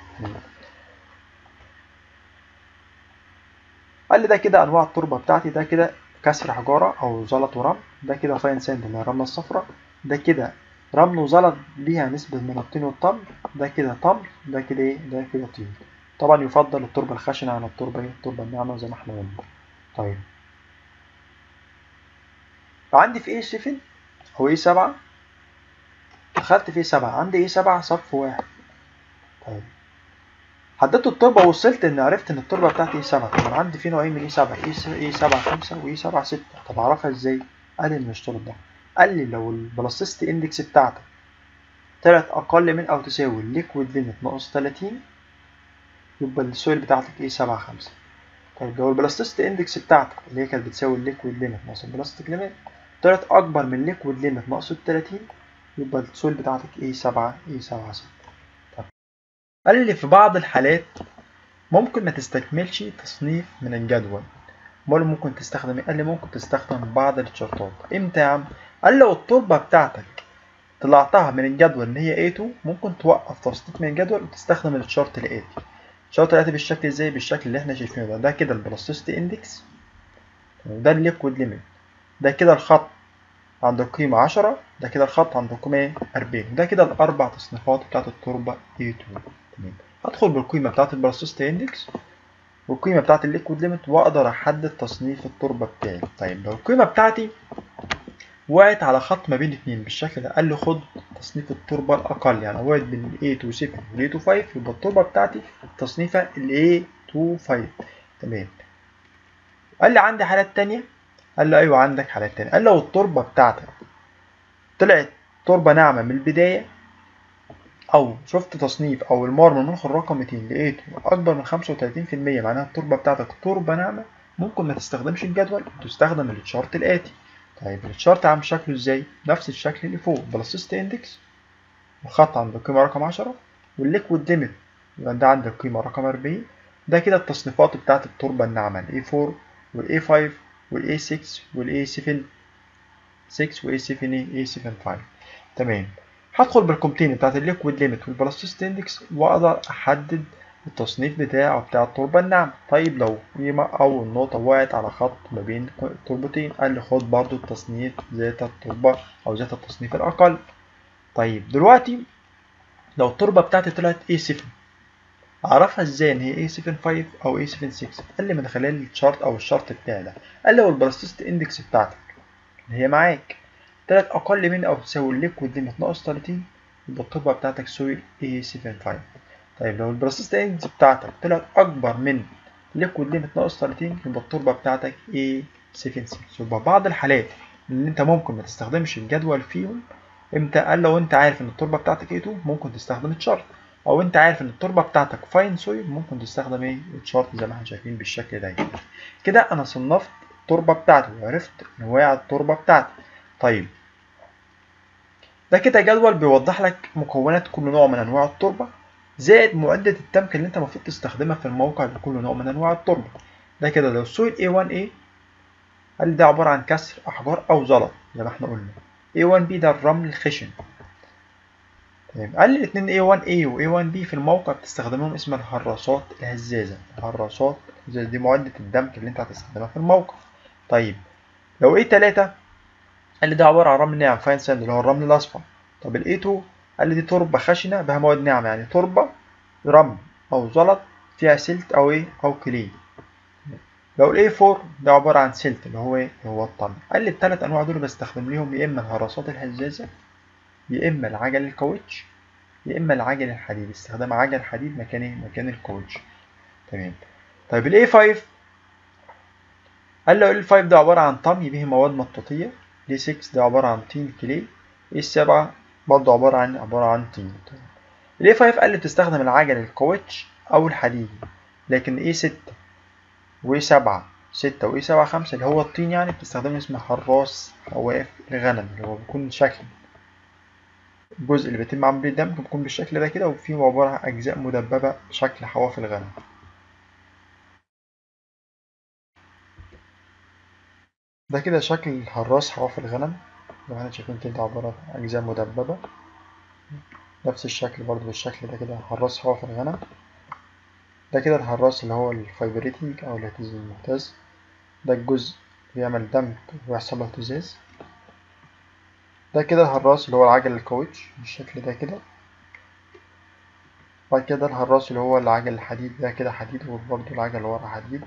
قال لي ده كده أنواع التربة بتاعتي ده كده كسر حجارة أو زلط ورمل ده كده فاين ساند اللي هي الرملة الصفراء ده كده رمل وزلط ليها نسبة من الطين والطمر ده كده طمر ده كده ايه؟ ده كده طين طبعا يفضل التربة الخشنة عن التربة ايه؟ التربة الناعمة زي ما احنا قلنا طيب عندي في A7 أو A7 دخلت في A7 عندي A7 صف واحد طيب حددت التربة ووصلت إن عرفت إن التربة بتاعتي A7 طب أنا عندي في نوعين من A7 A7 5 و A7 6 طب أعرفها إزاي؟ قال لي الاشتراط ده قال لي لو البلاستيستي اندكس بتاعتك طلعت أقل من أو تساوي الليكويد ليميت ناقص 30 يبقى السويل بتاعتك A7 5 طيب لو البلاستيستي اندكس بتاعتك اللي هي كانت بتساوي الليكويد ليميت ناقص البلاستيك ليميت طلعت أكبر من الليكويد ليميت ناقص التلاتين يبقى السويل بتاعتك ايه سبعة ايه سبعة ستة طب قال لي في بعض الحالات ممكن ما تستكملش تصنيف من الجدول امال ممكن تستخدم ايه؟ قال لي ممكن تستخدم بعض الشرطات امتى يا عم؟ قال لو التربة بتاعتك طلعتها من الجدول ان هي A2 ممكن توقف تصنيف من الجدول وتستخدم الشرط الآتي الشرط الآتي بالشكل ازاي؟ بالشكل اللي احنا شايفينه ده ده كده البلاستيستي اندكس وده الليكويد ليميت ده كده الخط عند القيمة عشرة ده كده الخط عند القيمة ايه؟ أربعين ده كده الأربع تصنيفات بتاعت التربة A2 تمام هدخل بالقيمة بتاعت البلاستيستي اندكس والقيمه بتاعت الليكويد ليميت واقدر احدد تصنيف التربه بتاعي طيب لو القيمه بتاعتي وقعت على خط ما بين اتنين بالشكل ده قال لي خد تصنيف التربه الاقل يعني وقعت بين ال A27 وال A25 يبقى التربه بتاعتي تصنيفها ال A25 تمام قال لي عندي حالات تانية قال له ايوه عندك حالات تانية قال لو التربه بتاعتك طلعت تربه ناعمه من البدايه او شفت تصنيف او المار من المنخ الرقم 200 لقيته اكبر من 35% معناها التربه بتاعتك تربه ناعمه ممكن ما تستخدمش الجدول تستخدم التشارت الاتي طيب التشارت عامل شكله ازاي نفس الشكل اللي فوق بلاسيست اندكس الخط عند القيمه رقم 10 والليكويد ليميت يبقى ده عند القيمه رقم 40 ده كده التصنيفات بتاعت التربه الناعمه ال A4 وال A5 وال A6 وال A7 6 وال A7 A7 5 تمام هدخل بالقيمتين بتاعت الليكويد ليميت والبلاستيست اندكس واقدر احدد التصنيف بتاعه بتاع التربة الناعمة طيب لو قيمة أو النقطة وقعت على خط ما بين التربتين قال لي خد برضو التصنيف ذات التربة أو ذات التصنيف الأقل طيب دلوقتي لو التربة بتاعتي طلعت A7 أعرفها إزاي إن هي A75 أو A76 قال لي من خلال الشارت أو الشارت بتاعي ده قال لي لو البلاستيست اندكس بتاعتك اللي هي معاك طلعت أقل من أو تساوي الليكويد ليميت ناقص 30 يبقى التربة بتاعتك تساوي A75 طيب لو البروسيس اندكس بتاعتك طلعت أكبر من ليكويد ليميت ناقص 30 يبقى التربة بتاعتك A76 يبقى بعض الحالات اللي أنت ممكن ما تستخدمش الجدول فيهم امتى قال لو أنت عارف إن التربة بتاعتك A2 ممكن تستخدم الشارت أو أنت عارف إن التربة بتاعتك فاين سويل ممكن تستخدم إيه الشارت زي ما احنا شايفين بالشكل ده كده أنا صنفت التربة بتاعتي وعرفت أنواع التربة بتاعتي طيب ده كده جدول بيوضح لك مكونات كل نوع من انواع التربه زائد معدة التمك اللي انت المفروض تستخدمها في الموقع لكل نوع من انواع التربه ده كده لو السويل A1A قال ده عبارة عن كسر أحجار أو زلط زي ما احنا قلنا A1B ده الرمل الخشن تمام قال لي الاتنين A1A و A1B في الموقع بتستخدمهم اسم الهراسات الهزازة الهراسات زي دي معدة الدمك اللي انت هتستخدمها في الموقع طيب لو A3 قال لي ده عبارة عن رمل ناعم فاين ساند اللي هو الرمل الأصفر طب ال A2 قال لي دي تربة خشنة بها مواد ناعمة يعني تربة رمل أو زلط فيها سلت أو إيه أو كلي لو ال A4 ده عبارة عن سلت اللي هو إيه اللي هو الطن قال لي التلات أنواع دول بستخدم ليهم يا إما الهراسات الهزازة يا إما العجل الكاوتش يا إما العجل الحديد استخدام عجل حديد مكان إيه مكان الكاوتش تمام طيب ال A5 قال له ال A5 ده عبارة عن طمي به مواد مطاطية ال A6 ده عبارة عن طين كلي A7 برضه عبارة عن عبارة عن طين ال A5 قال لي بتستخدم العجل الكاوتش أو الحديد لكن A6 و A7 ستة و A7 خمسة اللي هو الطين يعني بتستخدمه اسمه حراس حواف الغنم اللي هو بيكون شكل الجزء اللي بيتم عملية الدمج بيكون بالشكل ده كده وفيه عبارة عن أجزاء مدببة بشكل حواف الغنم ده كده شكل حراس حواف الغنم زي ما احنا شايفين كده عبارة عن أجزاء مدببة نفس الشكل برضو بالشكل ده كده حراس حواف الغنم ده كده الحراس اللي هو الفايبريتنج أو الاهتزاز المهتز ده الجزء بيعمل دمج ويحصل له اهتزاز ده كده الهراس اللي هو العجل الكاوتش بالشكل ده كده بعد كده الهراس اللي هو العجل الحديد ده كده حديد وبرضه العجل اللي ورا حديد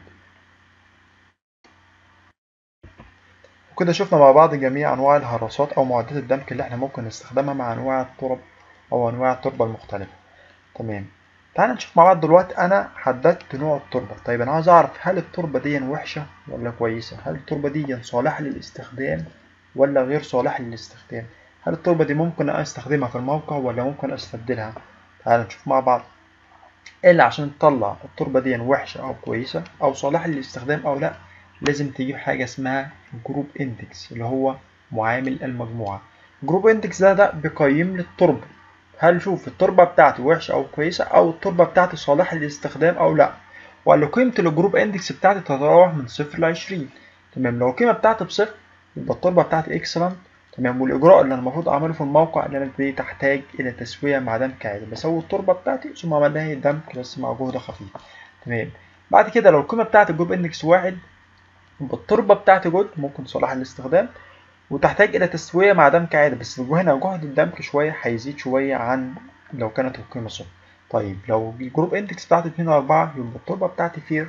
وكده شفنا مع بعض جميع أنواع الهراسات أو معدات الدمك اللي احنا ممكن نستخدمها مع أنواع الترب أو أنواع التربة المختلفة تمام تعال نشوف مع بعض دلوقتي أنا حددت نوع التربة طيب أنا عاوز أعرف هل التربة دي وحشة ولا كويسة هل التربة دي صالحة للاستخدام ولا غير صالحة للاستخدام هل التربة دي ممكن أستخدمها في الموقع ولا ممكن أستبدلها تعال نشوف مع بعض إلا عشان نطلع التربة دي وحشة أو كويسة أو صالحة للاستخدام أو لأ لازم تجيب حاجة اسمها جروب اندكس اللي هو معامل المجموعة جروب اندكس ده ده بيقيم لي التربة هل شوف التربة بتاعتي وحشة أو كويسة أو التربة بتاعتي صالحة للاستخدام أو لأ وقال له قيمة الجروب اندكس بتاعتي تتراوح من صفر لعشرين تمام لو القيمة بتاعتي بصفر يبقى التربة بتاعتي اكسلنت تمام والإجراء اللي أنا المفروض أعمله في الموقع اللي أنا دي تحتاج إلى تسوية مع دمك عادي بسوي التربة بتاعتي ثم أعمل لها دمك بس مع جهد خفيف تمام بعد كده لو القيمة بتاعتي الجروب اندكس واحد يبقى التربة بتاعتي جهد ممكن صالحة للاستخدام وتحتاج إلى تسوية مع دمك عادي بس هنا جهد الدمك شوية هيزيد شوية عن لو كانت القيمة صفر طيب لو الجروب اندكس بتاعتي اتنين وأربعة يبقى التربة بتاعتي فير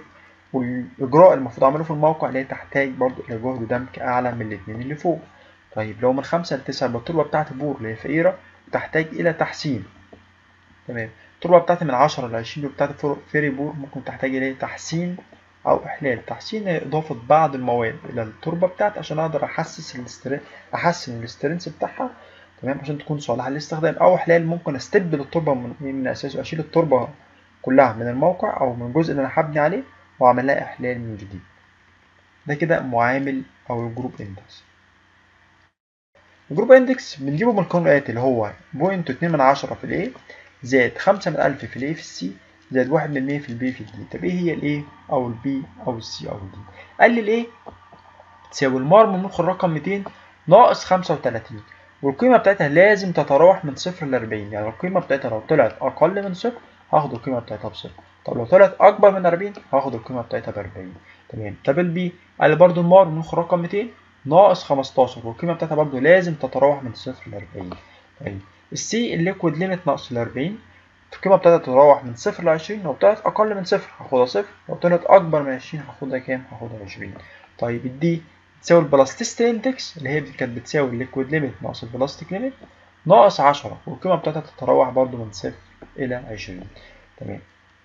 والاجراء المفروض اعمله في الموقع اللي هي تحتاج برضو الى جهد دمج اعلى من الاثنين اللي فوق طيب لو من خمسة لتسعة يبقى التربة بتاعتي بور اللي هي فقيرة وتحتاج إلى تحسين تمام التربة بتاعتي من عشرة لعشرين بتاعتي فيري بور ممكن تحتاج إلى تحسين أو إحلال تحسين هي إضافة بعض المواد إلى التربة بتاعتي عشان أقدر أحسس الاستر... أحسن الاسترنس بتاعها تمام عشان تكون صالحة للاستخدام أو إحلال ممكن أستبدل التربة من, من أساسه أشيل التربة كلها من الموقع أو من الجزء اللي أنا هبني عليه وأعمل لها إحلال من جديد ده كده معامل أو الجروب إندكس الجروب اندكس بنجيبه من القانون الآتي اللي هو بوينت اتنين من عشرة في الايه زائد خمسة من ألف في الايه في السي زائد واحد من المية في البي في الدي طب ايه هي الايه أو البي أو السي أو الدي قال لي الايه تساوي المار من مخ الرقم ميتين ناقص خمسة وتلاتين والقيمة بتاعتها لازم تتراوح من صفر لأربعين يعني القيمة بتاعتها لو طلعت أقل من صفر هاخد القيمة بتاعتها بصفر طب لو طلعت أكبر من أربعين هاخد القيمة بتاعتها بأربعين تمام طب البي قال لي برضه المار من مخ الرقم ميتين ناقص 15 والقيمة بتاعتها برضه لازم تتراوح من صفر ل 40 طيب السي الليكويد ليميت ناقص ال 40 القيمة بتاعتها تتراوح من صفر ل 20 لو طلعت أقل من صفر هاخدها صفر لو طلعت أكبر من 20 هاخدها كام؟ هاخدها 20 طيب الدي تساوي البلاستيستي اندكس اللي هي كانت بتساوي الليكويد ليميت ناقص البلاستيك ليميت ناقص 10 والقيمة بتاعتها تتراوح برضه من صفر إلى 20 تمام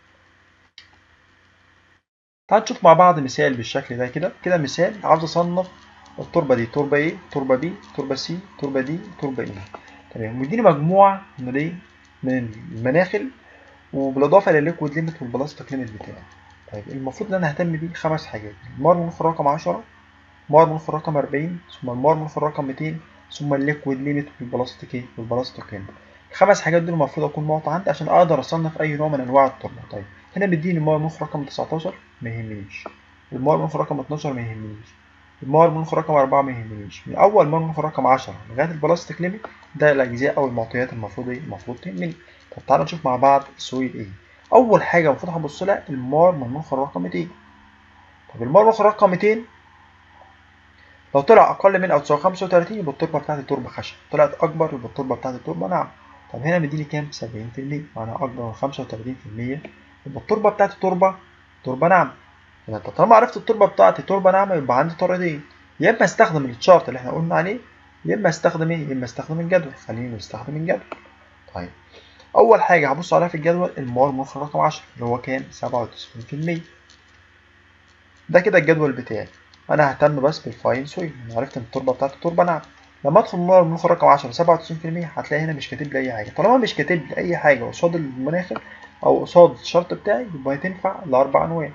تعال نشوف مع بعض مثال بالشكل ده كده كده مثال عاوز أصنف التربة دي تربة ايه تربة بي تربة سي تربة دي تربة ايه تمام ويديني مجموعة من الايه من المناخل وبالإضافة للليكويد ليميت والبلاستيك ليميت بتاعي طيب المفروض ان انا اهتم بيه خمس حاجات المار منخ رقم 10 مار منخ رقم 40 ثم المار منخ رقم 200 ثم الليكويد ليميت والبلاستيك ايه والبلاستيك ليميت الخمس حاجات دول المفروض اكون معطى عندي عشان اقدر اصنف اي نوع من انواع التربة طيب هنا مديني المار منخ رقم 19 ما يهمنيش المار منخ رقم 12 ما يهمنيش المار منخ رقم أربعة ما يهمنيش من أول مار منخ رقم عشرة لغاية البلاستيك ليميت ده الأجزاء أو المعطيات المفروض إيه المفروض تهمني طب تعالى نشوف مع بعض سويل إيه أول حاجة المفروض هبص لها المار منخ رقم 200 طب المار منخ رقم 200 لو طلع أقل من أو تساوي 35 يبقى التربة بتاعتي تربة خشب طلعت أكبر يبقى التربة بتاعتي تربة ناعمة طب هنا مديني كام 70% معناها أكبر من 35% يبقى التربة بتاعتي تربة تربة ناعمة يبقى انت طالما عرفت التربة بتاعتي تربة ناعمة يبقى عندي طريقتين يا اما استخدم الشارت اللي احنا قلنا عليه يا اما استخدم ايه يا اما استخدم الجدول خلينا نستخدم الجدول طيب اول حاجه هبص عليها في الجدول المار مخرج رقم 10 اللي هو كام 97% ده كده الجدول بتاعي انا ههتم بس بالفاين سويل انا عرفت ان التربه بتاعتي تربه ناعمه لما ادخل المار مخرج رقم 10 97% هتلاقي هنا مش كاتب لي اي حاجه طالما مش كاتب لي اي حاجه قصاد المناخر او قصاد الشرط بتاعي يبقى هتنفع لاربع انواع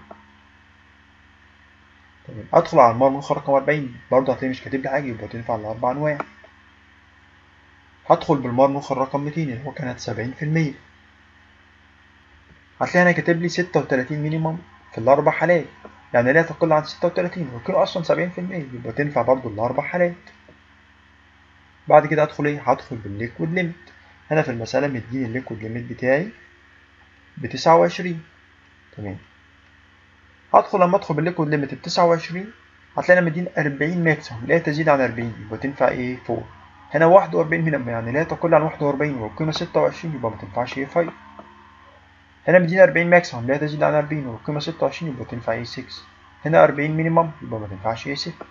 تمام ادخل على المار منخ رقم 40 برضه هتلاقي مش كاتب لي حاجه يبقى تنفع لاربع انواع هدخل بالمار منخ رقم 200 اللي هو كانت 70% هتلاقي هنا كاتب لي 36 مينيمم في الاربع حالات يعني لا تقل عن 36 والقيمه اصلا 70% يبقى تنفع برضه الاربع حالات بعد كده ادخل ايه هدخل بالليكويد ليميت هنا في المساله مديني الليكويد ليميت بتاعي ب 29 تمام هدخل لما ادخل بالليكويد ليميت ب 29 هتلاقي مدين 40 ماكسيموم لا تزيد عن 40 يبقى تنفع ايه 4 هنا 41 هنا يعني لا تقل عن 41 والقيمه 26 يبقى ما تنفعش ايه 5 هنا مدين 40 ماكسيموم لا تزيد عن 40 والقيمه 26 يبقى تنفع ايه 6 هنا 40 مينيمم يبقى ما تنفعش ايه 6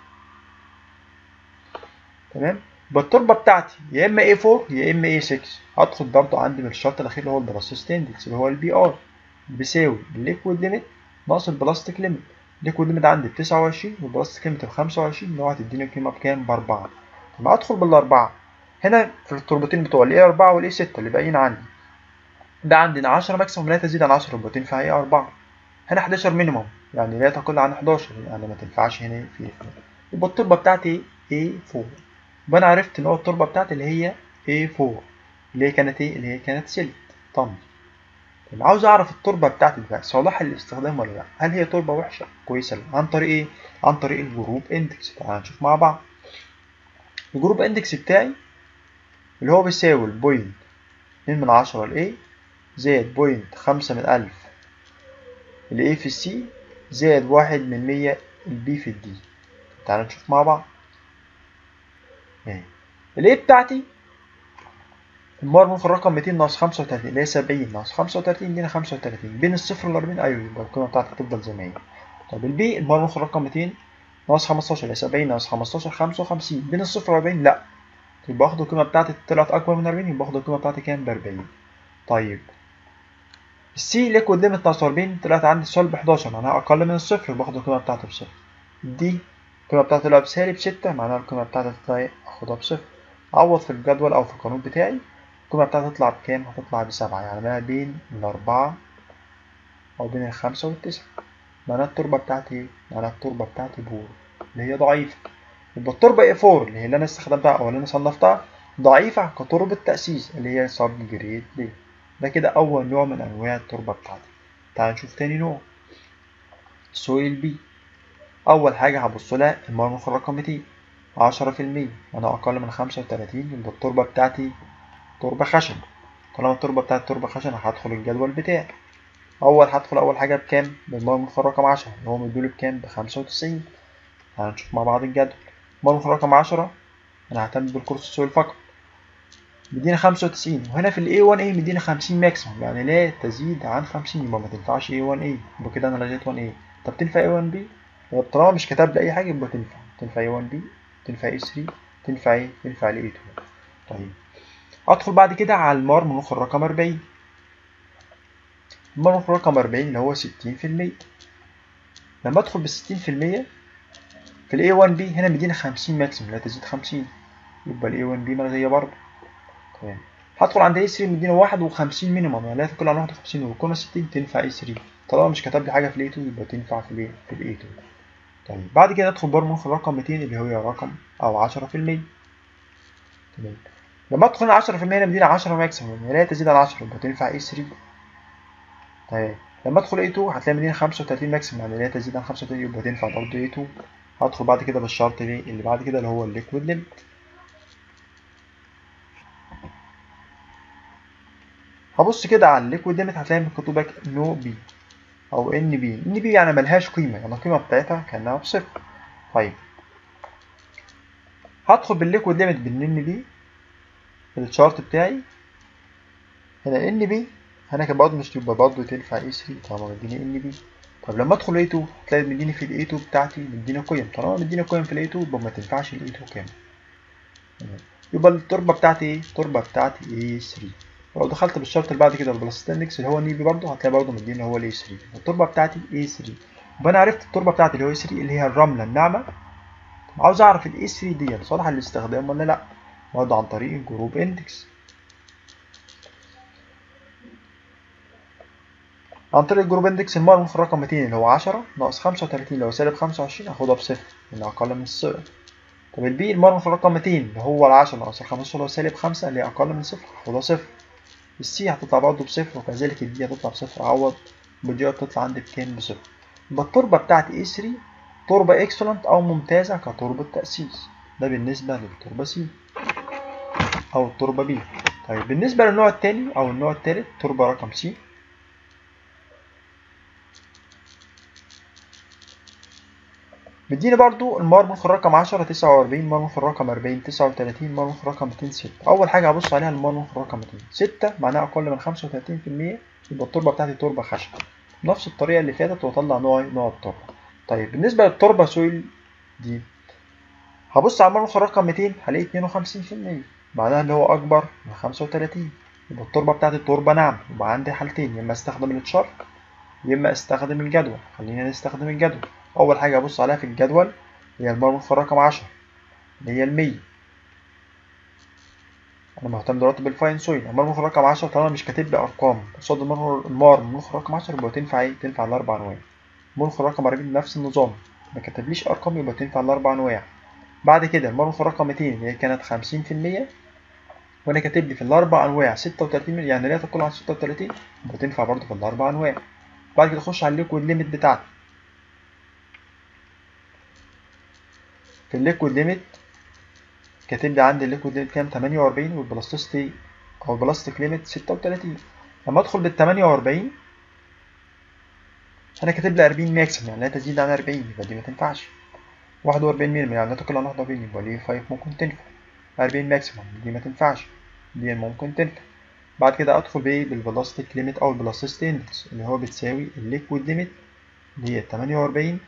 تمام يبقى التربه بتاعتي يا اما ايه 4 يا اما ايه 6 هدخل برضه عندي من الشرط الاخير اللي هو البلاسيست اندكس اللي هو البي ار بيساوي الليكويد ليميت ناقص البلاستيك ليميت الليكويد ليميت عندي ب 29 والبلاستيك ليميت ب 25 اللي هو هتديني القيمه بكام؟ ب 4 طب ادخل بالاربعه هنا في التربتين بتوع الاي 4 والاي 6 اللي باقيين عندي ده عندنا 10 ماكسيموم لا تزيد عن 10 يبقى تنفع ايه 4 هنا 11 مينيموم يعني لا تقل عن 11 يعني ما تنفعش هنا في يبقى التربه بتاعتي ايه 4 يبقى انا عرفت ان هو التربه بتاعتي اللي هي ايه 4 اللي هي كانت ايه اللي هي كانت سلت طن طب عاوز اعرف التربه بتاعتي دي صالحه للاستخدام ولا لا هل هي تربه وحشه كويسه لا. عن طريق ايه عن طريق الجروب اندكس تعال نشوف مع بعض الجروب اندكس بتاعي اللي هو بيساوي البوينت 2 من 10 ل A زائد بوينت 5 من 1000 ال A في السي زائد واحد من 100 ال B في الدي تعال نشوف مع بعض اهي ال A بتاعتي المار ممكن رقم 200 ناقص 35 اللي هي 70 ناقص 35 يدينا 35 بين الصفر وال 40 ايوه يبقى القيمه بتاعتي تفضل زي ما هي طب البي المره ناخد رقم 200 ناقص 15 اللي 70 ناقص 15 55 بين الصفر و 40 لا يبقى اخد القيمه بتاعتي طلعت اكبر من 40 يبقى اخد القيمه بتاعتي كام ب 40 طيب السي ليكويد ليميت ناقص 40 طلعت عندي سالب 11 معناها اقل من الصفر يبقى اخد القيمه بتاعتي بصفر دي القيمه بتاعتي طلعت بسالب 6 معناها القيمه بتاعتي تطلع اخدها بصفر عوض في الجدول او في القانون بتاعي القيمه بتاعتي تطلع بكام هتطلع بسبعة يعني ما بين الأربعة أو بين الخمسة والتسعة معناها التربة بتاعتي ايه؟ معناها التربة بتاعتي بور اللي هي ضعيفة يبقى التربة ايه فور اللي هي اللي أنا استخدمتها أو اللي أنا صنفتها ضعيفة كتربة تأسيس اللي هي سب جريد ليه ده كده أول نوع من أنواع التربة بتاعتي تعال نشوف تاني نوع سويل بي أول حاجة هبص لها المرمخ رقم 200 عشرة في المية أنا أقل من خمسة وتلاتين يبقى التربة بتاعتي تربة خشن طالما التربة بتاعتي تربة خشن هدخل الجدول بتاعي أول هدخل أول حاجة بكام؟ بالمرمخ رقم عشرة اللي هو مديولي بكام؟ بخمسة وتسعين هنشوف مع بعض الجدول المرمخ رقم عشرة أنا هعتمد بالكورس السويل فقط مدينا خمسة وتسعين وهنا في ال A1A مدينا خمسين ماكسيموم يعني لا تزيد عن خمسين يبقى ما تنفعش A1A يبقى كده أنا لغيت 1A طب تنفع A1B؟ يبقى طالما مش كتب لي أي حاجة يبقى تنفع تنفع A1B تنفع A3 تنفع ايه؟ تنفع ل A2 طيب أدخل بعد كده على المار منوخ الرقم أربعين المار منوخ الرقم أربعين اللي هو ستين في المية لما أدخل بالستين في المية في ال A1B هنا مدينا خمسين ماكسيموم لا تزيد خمسين يبقى ال A1B ملغية برضه تمام هدخل عند A3 مدينا واحد وخمسين مينيمم يعني لا تقل عن واحد وخمسين وكنا ستين تنفع A3 طالما مش كتب لي حاجة في ال A2 يبقى تنفع في ال في ال A2 طيب بعد كده ادخل برضه في الرقم 200 اللي هو رقم او 10% تمام لما ادخل 10% هنا مدينا 10 ماكسيموم يعني لا تزيد عن 10 يبقى تنفع اي 3 طيب لما ادخل اي 2 هتلاقي مدينا 35 ماكسيموم يعني لا تزيد عن 35 يبقى تنفع برضه اي 2 هدخل بعد كده بالشرط اللي بعد كده اللي هو الليكويد ليميت هبص كده على الليكويد ليميت هتلاقي مكتوب لك نو بي او ان بي ان بي يعني ملهاش قيمه يعني القيمه بتاعتها كانها بصفر طيب هدخل بالليكويد ليميت بالان بي في الشارت بتاعي هنا ان بي هنا كان برضه مش تبقى برضه تنفع اي 3 طالما مديني ان بي طب لما ادخل اي 2 هتلاقي مديني في الاي 2 بتاعتي مديني قيم طالما مديني قيم في الاي 2 يبقى ما تنفعش الاي 2 كامل يبقى التربه بتاعتي ايه التربه بتاعتي اي 3 لو دخلت بالشرط اللي بعد كده البلاستيك اندكس اللي هو النيبي برضه هتلاقي برضه مديني هو الاي 3 التربه بتاعتي اي 3 يبقى انا عرفت التربه بتاعتي اللي هو اي 3 اللي هي الرمله الناعمه عاوز اعرف الاي 3 دي صالحه للاستخدام ولا لا برضه عن طريق الجروب اندكس عن طريق الجروب اندكس المرمى في الرقم 200 اللي هو 10 ناقص 35 اللي هو سالب 25 هاخدها بصفر اللي اقل من الصفر طب البي المرمى في الرقم 200 اللي هو ال 10 ناقص ال 15 اللي هو سالب 5 اللي هي اقل من صفر هاخدها صفر السي هتطلع برضه بصفر وكذلك الدي هتطلع بصفر عوض بالدي هتطلع عندي بكام بصفر يبقى التربة بتاعتي اي 3 تربة اكسلنت او ممتازة كتربة تأسيس ده بالنسبة للتربة سي او التربة بي طيب بالنسبة للنوع التاني او النوع التالت تربة رقم سي مديني برضو المرمخ الرقم 10 49 مرمخ الرقم 40 39 مرمخ الرقم 206 اول حاجه هبص عليها المرمخ الرقم 2 6 معناها اقل من 35% يبقى التربه بتاعتي تربه خشب نفس الطريقه اللي فاتت واطلع نوع نوع التربه طيب بالنسبه للتربه سويل دي هبص على المرمخ الرقم 200 هلاقي 52% معناها اللي هو اكبر من 35 يبقى التربه بتاعتي تربه ناعمه يبقى عندي حالتين يا اما استخدم التشارك يا اما استخدم الجدول خلينا نستخدم الجدول اول حاجه ابص عليها في الجدول هي المرمخ رقم 10 اللي هي ال100 انا مهتم دلوقتي بالفاين سويل المرمخ رقم 10 طالما مش كاتب لي ارقام قصاد المرمخ رقم 10 يبقى تنفع ايه تنفع الاربع انواع المرمخ رقم 40 نفس النظام ما كتبليش ارقام يبقى تنفع الاربع انواع بعد كده المرمخ رقم 200 اللي هي كانت 50% وانا كاتب لي في الاربع انواع 36 يعني لا تقل عن 36 يبقى تنفع برضه في الاربع انواع بعد كده اخش على الليكويد ليميت بتاعتي في الليكويد ليميت كاتب لي عندي الليكويد ليميت كام 48 والبلاستيستي او البلاستيك ليميت 36 لما ادخل بال 48 انا كاتب لي 40 ماكسيمم يعني لا تزيد عن 40 يبقى دي ما تنفعش 41 مللي يعني لا تقل عن 41 يبقى دي 5 ممكن تنفع 40 ماكسيمم دي ما تنفعش دي ممكن تنفع بعد كده ادخل بايه بالبلاستيك ليميت او البلاستيستي اندكس اللي هو بتساوي الليكويد ليميت اللي هي 48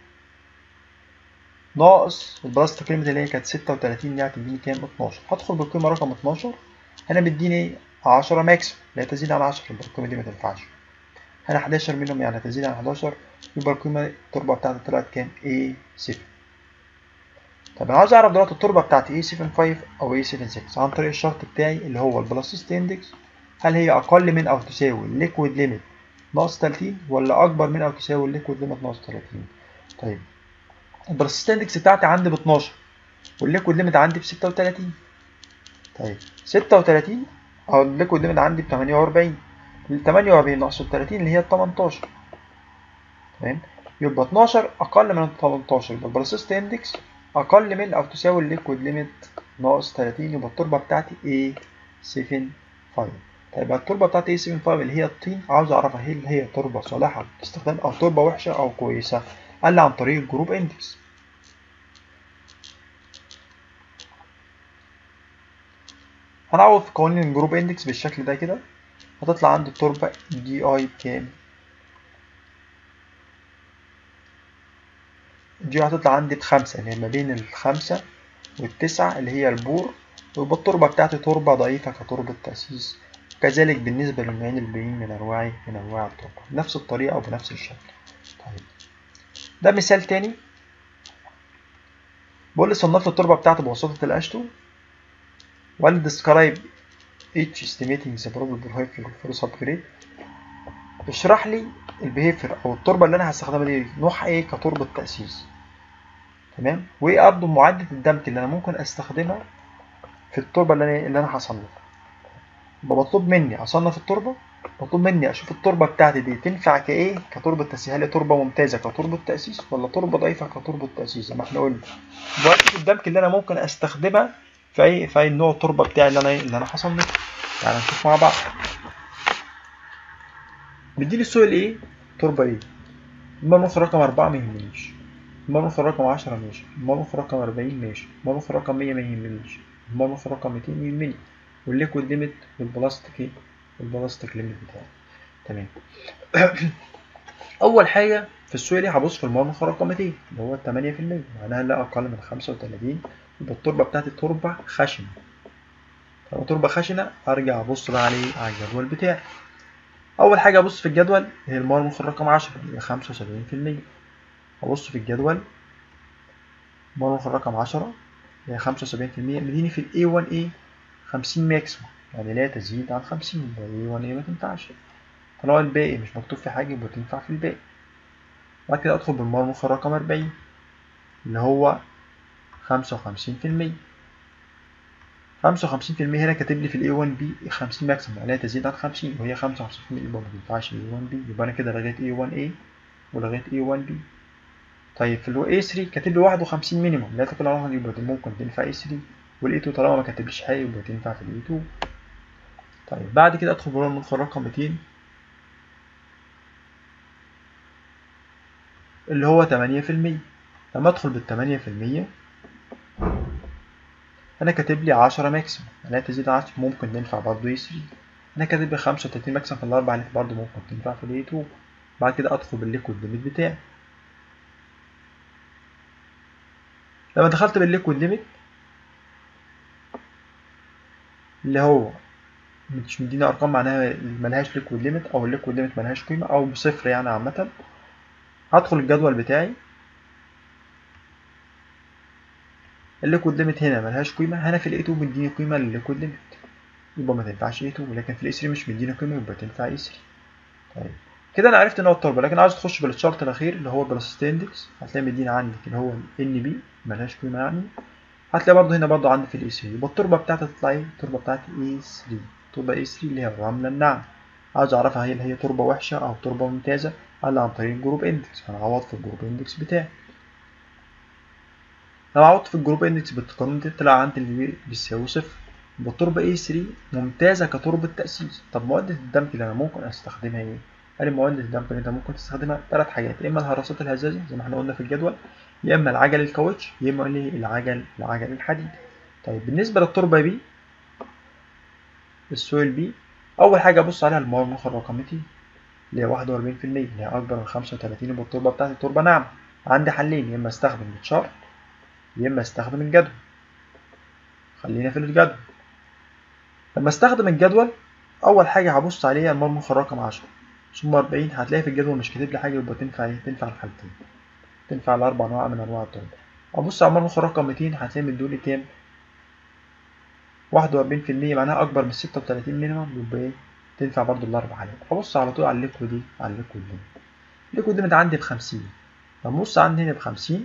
ناقص البلاستيك ليميت اللي هي كانت 36 دي هتديني كام 12 هدخل بالقيمة رقم 12 هنا بيديني 10 ماكس لا تزيد عن 10 يبقى القيمة دي ما تنفعش هنا 11 منهم يعني تزيد عن 11 يبقى القيمة التربة بتاعتي طلعت كام A7 طب انا عاوز اعرف دلوقتي التربة بتاعتي A75 او A76 عن طريق الشرط بتاعي اللي هو البلاسيست اندكس هل هي اقل من او تساوي الليكويد ليميت ناقص 30 ولا اكبر من او تساوي الليكويد ليميت ناقص 30 طيب البرسيست اندكس بتاعتي عندي ب 12 والليكويد ليميت عندي ب 36 طيب 36 او الليكويد ليميت عندي ب 48 ال 48 ناقص ال 30 اللي هي ال 18 تمام يبقى 12 اقل من ال 18 يبقى البرسيست اندكس اقل من او تساوي الليكويد ليميت ناقص 30 يبقى التربه بتاعتي A75 طيب التربه بتاعتي A75 اللي هي الطين عاوز اعرفها هل هي تربه صالحه للاستخدام او تربه وحشه او كويسه قال لي عن طريق الجروب اندكس هنعوض في قوانين الجروب اندكس بالشكل ده كده هتطلع عندي التربة دي اي بكام دي هتطلع عندي بخمسة اللي هي ما بين الخمسة والتسعة اللي هي البور ويبقى التربة بتاعتي تربة ضعيفة كتربة تأسيس كذلك بالنسبة للنوعين الباقيين من أنواع من أنواع التربة بنفس الطريقة وبنفس الشكل طيب ده مثال تاني بقول لي صنفت التربة بتاعتي بواسطة الأشتو وقال describe each estimating the probable behavior for subgrade اشرح لي البيهيفير او التربه اللي انا هستخدمها دي نوعها ايه كتربه تاسيس تمام وايه برضه معدل الدمج اللي انا ممكن استخدمها في التربه اللي انا اللي انا هصنفها يبقى مطلوب مني اصنف التربه مطلوب مني اشوف التربه بتاعتي دي تنفع كايه كتربه تاسيس هل هي تربه ممتازه كتربه تاسيس ولا تربه ضعيفه كتربه تاسيس زي ما احنا قلنا معدل الدمج اللي انا ممكن استخدمها في اي في اي نوع التربه بتاعي اللي انا اللي انا هصنفه تعالى نشوف مع بعض مديني السؤال ايه تربه ايه المرمخ رقم أربعة ما يهمنيش المرمخ رقم عشرة ماشي المرمخ رقم أربعين ماشي المرمخ رقم مية ما يهمنيش المرمخ رقم ميتين يهمني والليكويد ليميت والبلاستيك ايه والبلاستيك ليميت بتاعي تمام أول حاجة في السؤال هبص في المرمخ رقم 200 اللي هو التمانية في المية معناها لا أقل من خمسة وتلاتين يبقى التربة بتاعتي تربة خشنة لو تربة خشنة أرجع أبص بقى عليه على الجدول بتاعي أول حاجة أبص في الجدول هي المرمخ الرقم عشرة اللي هي خمسة وسبعين في المية أبص في الجدول المرمخ الرقم عشرة اللي هي خمسة وسبعين في المية مديني في ال A1A خمسين ماكسيموم يعني لا تزيد عن خمسين يبقى A1A ما تنفعش طالما الباقي مش مكتوب في حاجة يبقى تنفع في الباقي بعد كده أدخل بالمرمخ الرقم أربعين اللي هو خمسة وخمسين في المية خمسة وخمسين في المية هنا كاتب لي في ال A1B خمسين ماكسيموم لا تزيد عن خمسين وهي خمسة وخمسين في المية يبقى متنفعش ال A1B يبقى أنا كده لغيت A1A ولغيت A1B طيب في ال A3 كاتب لي واحد وخمسين مينيموم لا تقل عن واحد يبقى دي ممكن تنفع A3 وال A2 طالما ما كاتبليش حاجة يبقى تنفع في ال A2 طيب بعد كده أدخل بالمدخل رقم ميتين اللي هو تمانية في المية لما أدخل بالتمانية في المية انا كاتب لي 10 ماكسيموم لا تزيد عن 10 ممكن تنفع برضه اي 3 انا كاتب لي 35 ماكسيموم في الاربع اللي برضه ممكن تنفع في الاي 2 بعد كده ادخل بالليكويد ليميت بتاعي لما دخلت بالليكويد ليميت اللي هو مش مدينا ارقام معناها ملهاش ليكويد ليميت او الليكويد ليميت ملهاش قيمه او بصفر يعني عامه هدخل الجدول بتاعي الليكويد ليميت هنا ملهاش قيمة هنا في ال A2 مديني قيمة للليكويد ليميت يبقى ما تنفعش A2 لكن في ال A3 مش مديني قيمة يبقى تنفع A3 طيب كده انا عرفت ان هو التربة لكن عاوز تخش بالشرط الاخير اللي هو البلاسيست اندكس هتلاقي مديني عندك اللي هو ال NB ملهاش قيمة يعني هتلاقي برضه هنا برضه عندي في ال A3 يبقى التربة بتاعتي تطلع ايه؟ التربة بتاعتي A3 تربة A3 اللي هي الرملة الناعمة عاوز اعرفها هل هي تربة وحشة او تربة ممتازة قال عن طريق الجروب اندكس هنعوض في الجروب اندكس بتاعي لو عوضت في الجروب اندكس بالقانون ده طلع عندي اللي بيساوي صفر يبقى التربة A3 ممتازة كتربة تأسيس طب معدة الدمج اللي أنا ممكن أستخدمها إيه؟ قال لي معدة الدمج اللي أنت ممكن تستخدمها تلات حاجات يا إما الهراسات الهزازة زي ما إحنا قلنا في الجدول يا إما العجل الكاوتش يا إما اللي العجل العجل الحديد طيب بالنسبة للتربة B السويل B أول حاجة أبص عليها المرمخ الرقم 200 اللي هي واحد وأربعين في المية اللي هي أكبر من خمسة وتلاتين يبقى التربة بتاعتي تربة ناعمة عندي حلين يا إما أستخدم التشارت يا إما أستخدم الجدول خلينا في الجدول لما استخدم الجدول اول حاجه هبص عليها المرمخ الرقم 10 ثم 40 هتلاقي في الجدول مش كاتب لي حاجه يبقى تنفع ايه تنفع الحالتين تنفع الاربع انواع من انواع التربه ابص على المرمخ الرقم 200 هتلاقي مدولي كام 41% معناها اكبر من 36 مينيمم يبقى ايه تنفع برضو الاربع عليهم ابص على طول على الليكويد دي على الليكويد دي الليكويد دي عندي ب 50 ببص عندي هنا ب 50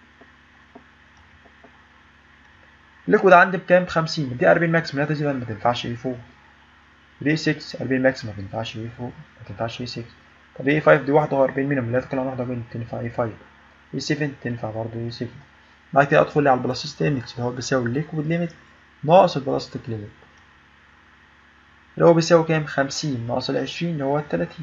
الليكويد عندي بكام؟ ب 50 دي 40 ماكس لا تزيد ما تنفعش اي 4 دي 6 40 ماكس ما تنفعش اي 4 ما تنفعش اي 6 طب اي 5 دي 41 مينيمم لا تتكلم عن 41 تنفع اي 5 اي 7 تنفع برضه اي 7 بعد كده ادخل على البلاستيك اندكس اللي هو بيساوي الليكويد ليميت ناقص البلاستيك ليميت اللي هو بيساوي كام؟ 50 ناقص ال 20 اللي هو ال 30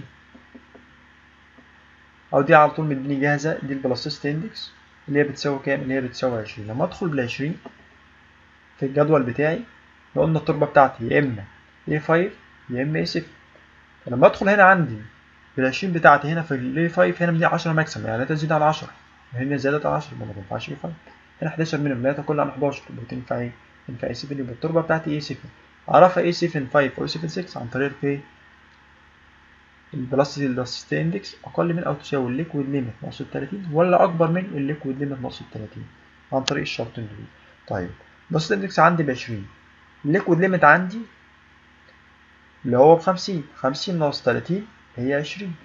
او دي على طول مديني جاهزه دي البلاستيك اندكس اللي هي بتساوي كام؟ اللي هي بتساوي 20 لما ادخل بال 20 في الجدول بتاعي لو قلنا التربة بتاعتي يا إما A5 يا إما A6 فلما أدخل هنا عندي بالعشرين بتاعتي هنا في ال A5 هنا مدي 10 ماكسيمم يعني لا تزيد على 10 هنا زادت على 10 يبقى ما تنفعش A5 هنا 11 منهم لا تقل عن 11 يبقى تنفع إيه؟ تنفع A7 يبقى التربة بتاعتي A7 أعرفها A7 5 أو A7 6 عن طريق إيه؟ البلاستيك الاستي اندكس أقل من أو تساوي الليكويد ليميت ناقص ال 30 ولا أكبر من الليكويد ليميت ناقص ال 30 عن طريق الشرطين دول طيب بص الاندكس عندي بعشرين الليكويد ليميت عندي اللي هو بخمسين خمسين ناقص تلاتين هي عشرين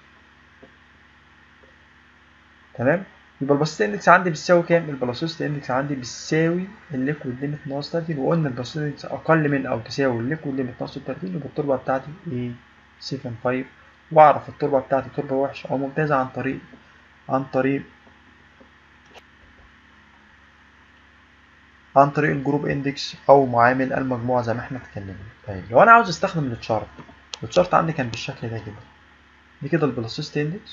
تمام يبقى الباسيت اندكس عندي بتساوي كام؟ البلاسيست اندكس عندي بتساوي الليكويد ليميت ناقص 30 وقلنا البلاسيست اندكس اقل من او تساوي الليكويد ليميت ناقص 30 يبقى التربه بتاعتي ايه 7.5 واعرف التربه بتاعتي تربه وحشه او ممتازه عن طريق عن طريق عن طريق الجروب اندكس او معامل المجموعه زي ما احنا اتكلمنا طيب لو انا عاوز استخدم التشارت التشارت عندي كان بالشكل ده كده دي كده البلاسيست اندكس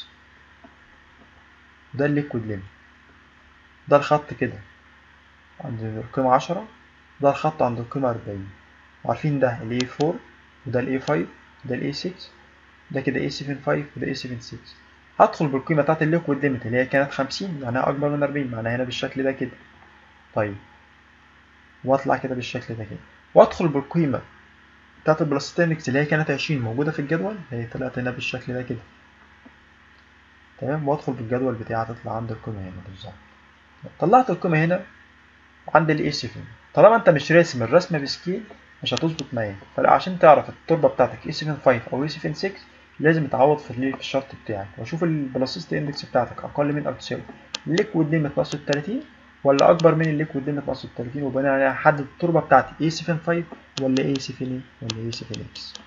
ده الليكويد ليميت ده الخط كده عند القيمة عشرة ده الخط عند القيمة أربعين عارفين ده ال A4 وده ال A5 وده ال A6 ده كده A75 وده A76 هدخل بالقيمة بتاعت الليكويد ليميت اللي هي كانت خمسين معناها أكبر من أربعين معناها هنا بالشكل ده كده طيب واطلع كده بالشكل ده كده وادخل بالقيمة بتاعت البلاستينكس اللي هي كانت عشرين موجودة في الجدول هي طلعت هنا بالشكل ده كده تمام وادخل بالجدول بتاعي هتطلع عند القيمة هنا بالظبط طلعت القيمة هنا عند ال A7 طالما انت مش راسم الرسمة بسكيل مش هتظبط معاك فعشان تعرف التربة بتاعتك A75 أو A76 لازم تعوض في في الشرط بتاعك واشوف البلاسيست اندكس بتاعتك أقل من أو تساوي الليكويد ليميت ناقص 30 ولا أكبر من الليكويد ليميت ناقص 30 وبناء عليها أحدد التربة بتاعتي A75 ولا A7 ولا A7X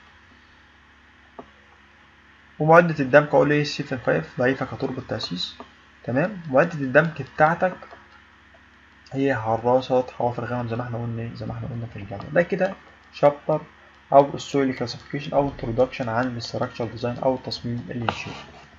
ومعدة الدمك أقول إيه سي 5 ضعيفة كتربة تأسيس تمام معدة الدمك بتاعتك هي حراسة حوافر غنم زي ما احنا قلنا زي ما احنا قلنا في الجدول ده كده شابتر أو السويل كلاسيفيكيشن أو introduction عن الاستراكشر ديزاين أو التصميم الإنشائي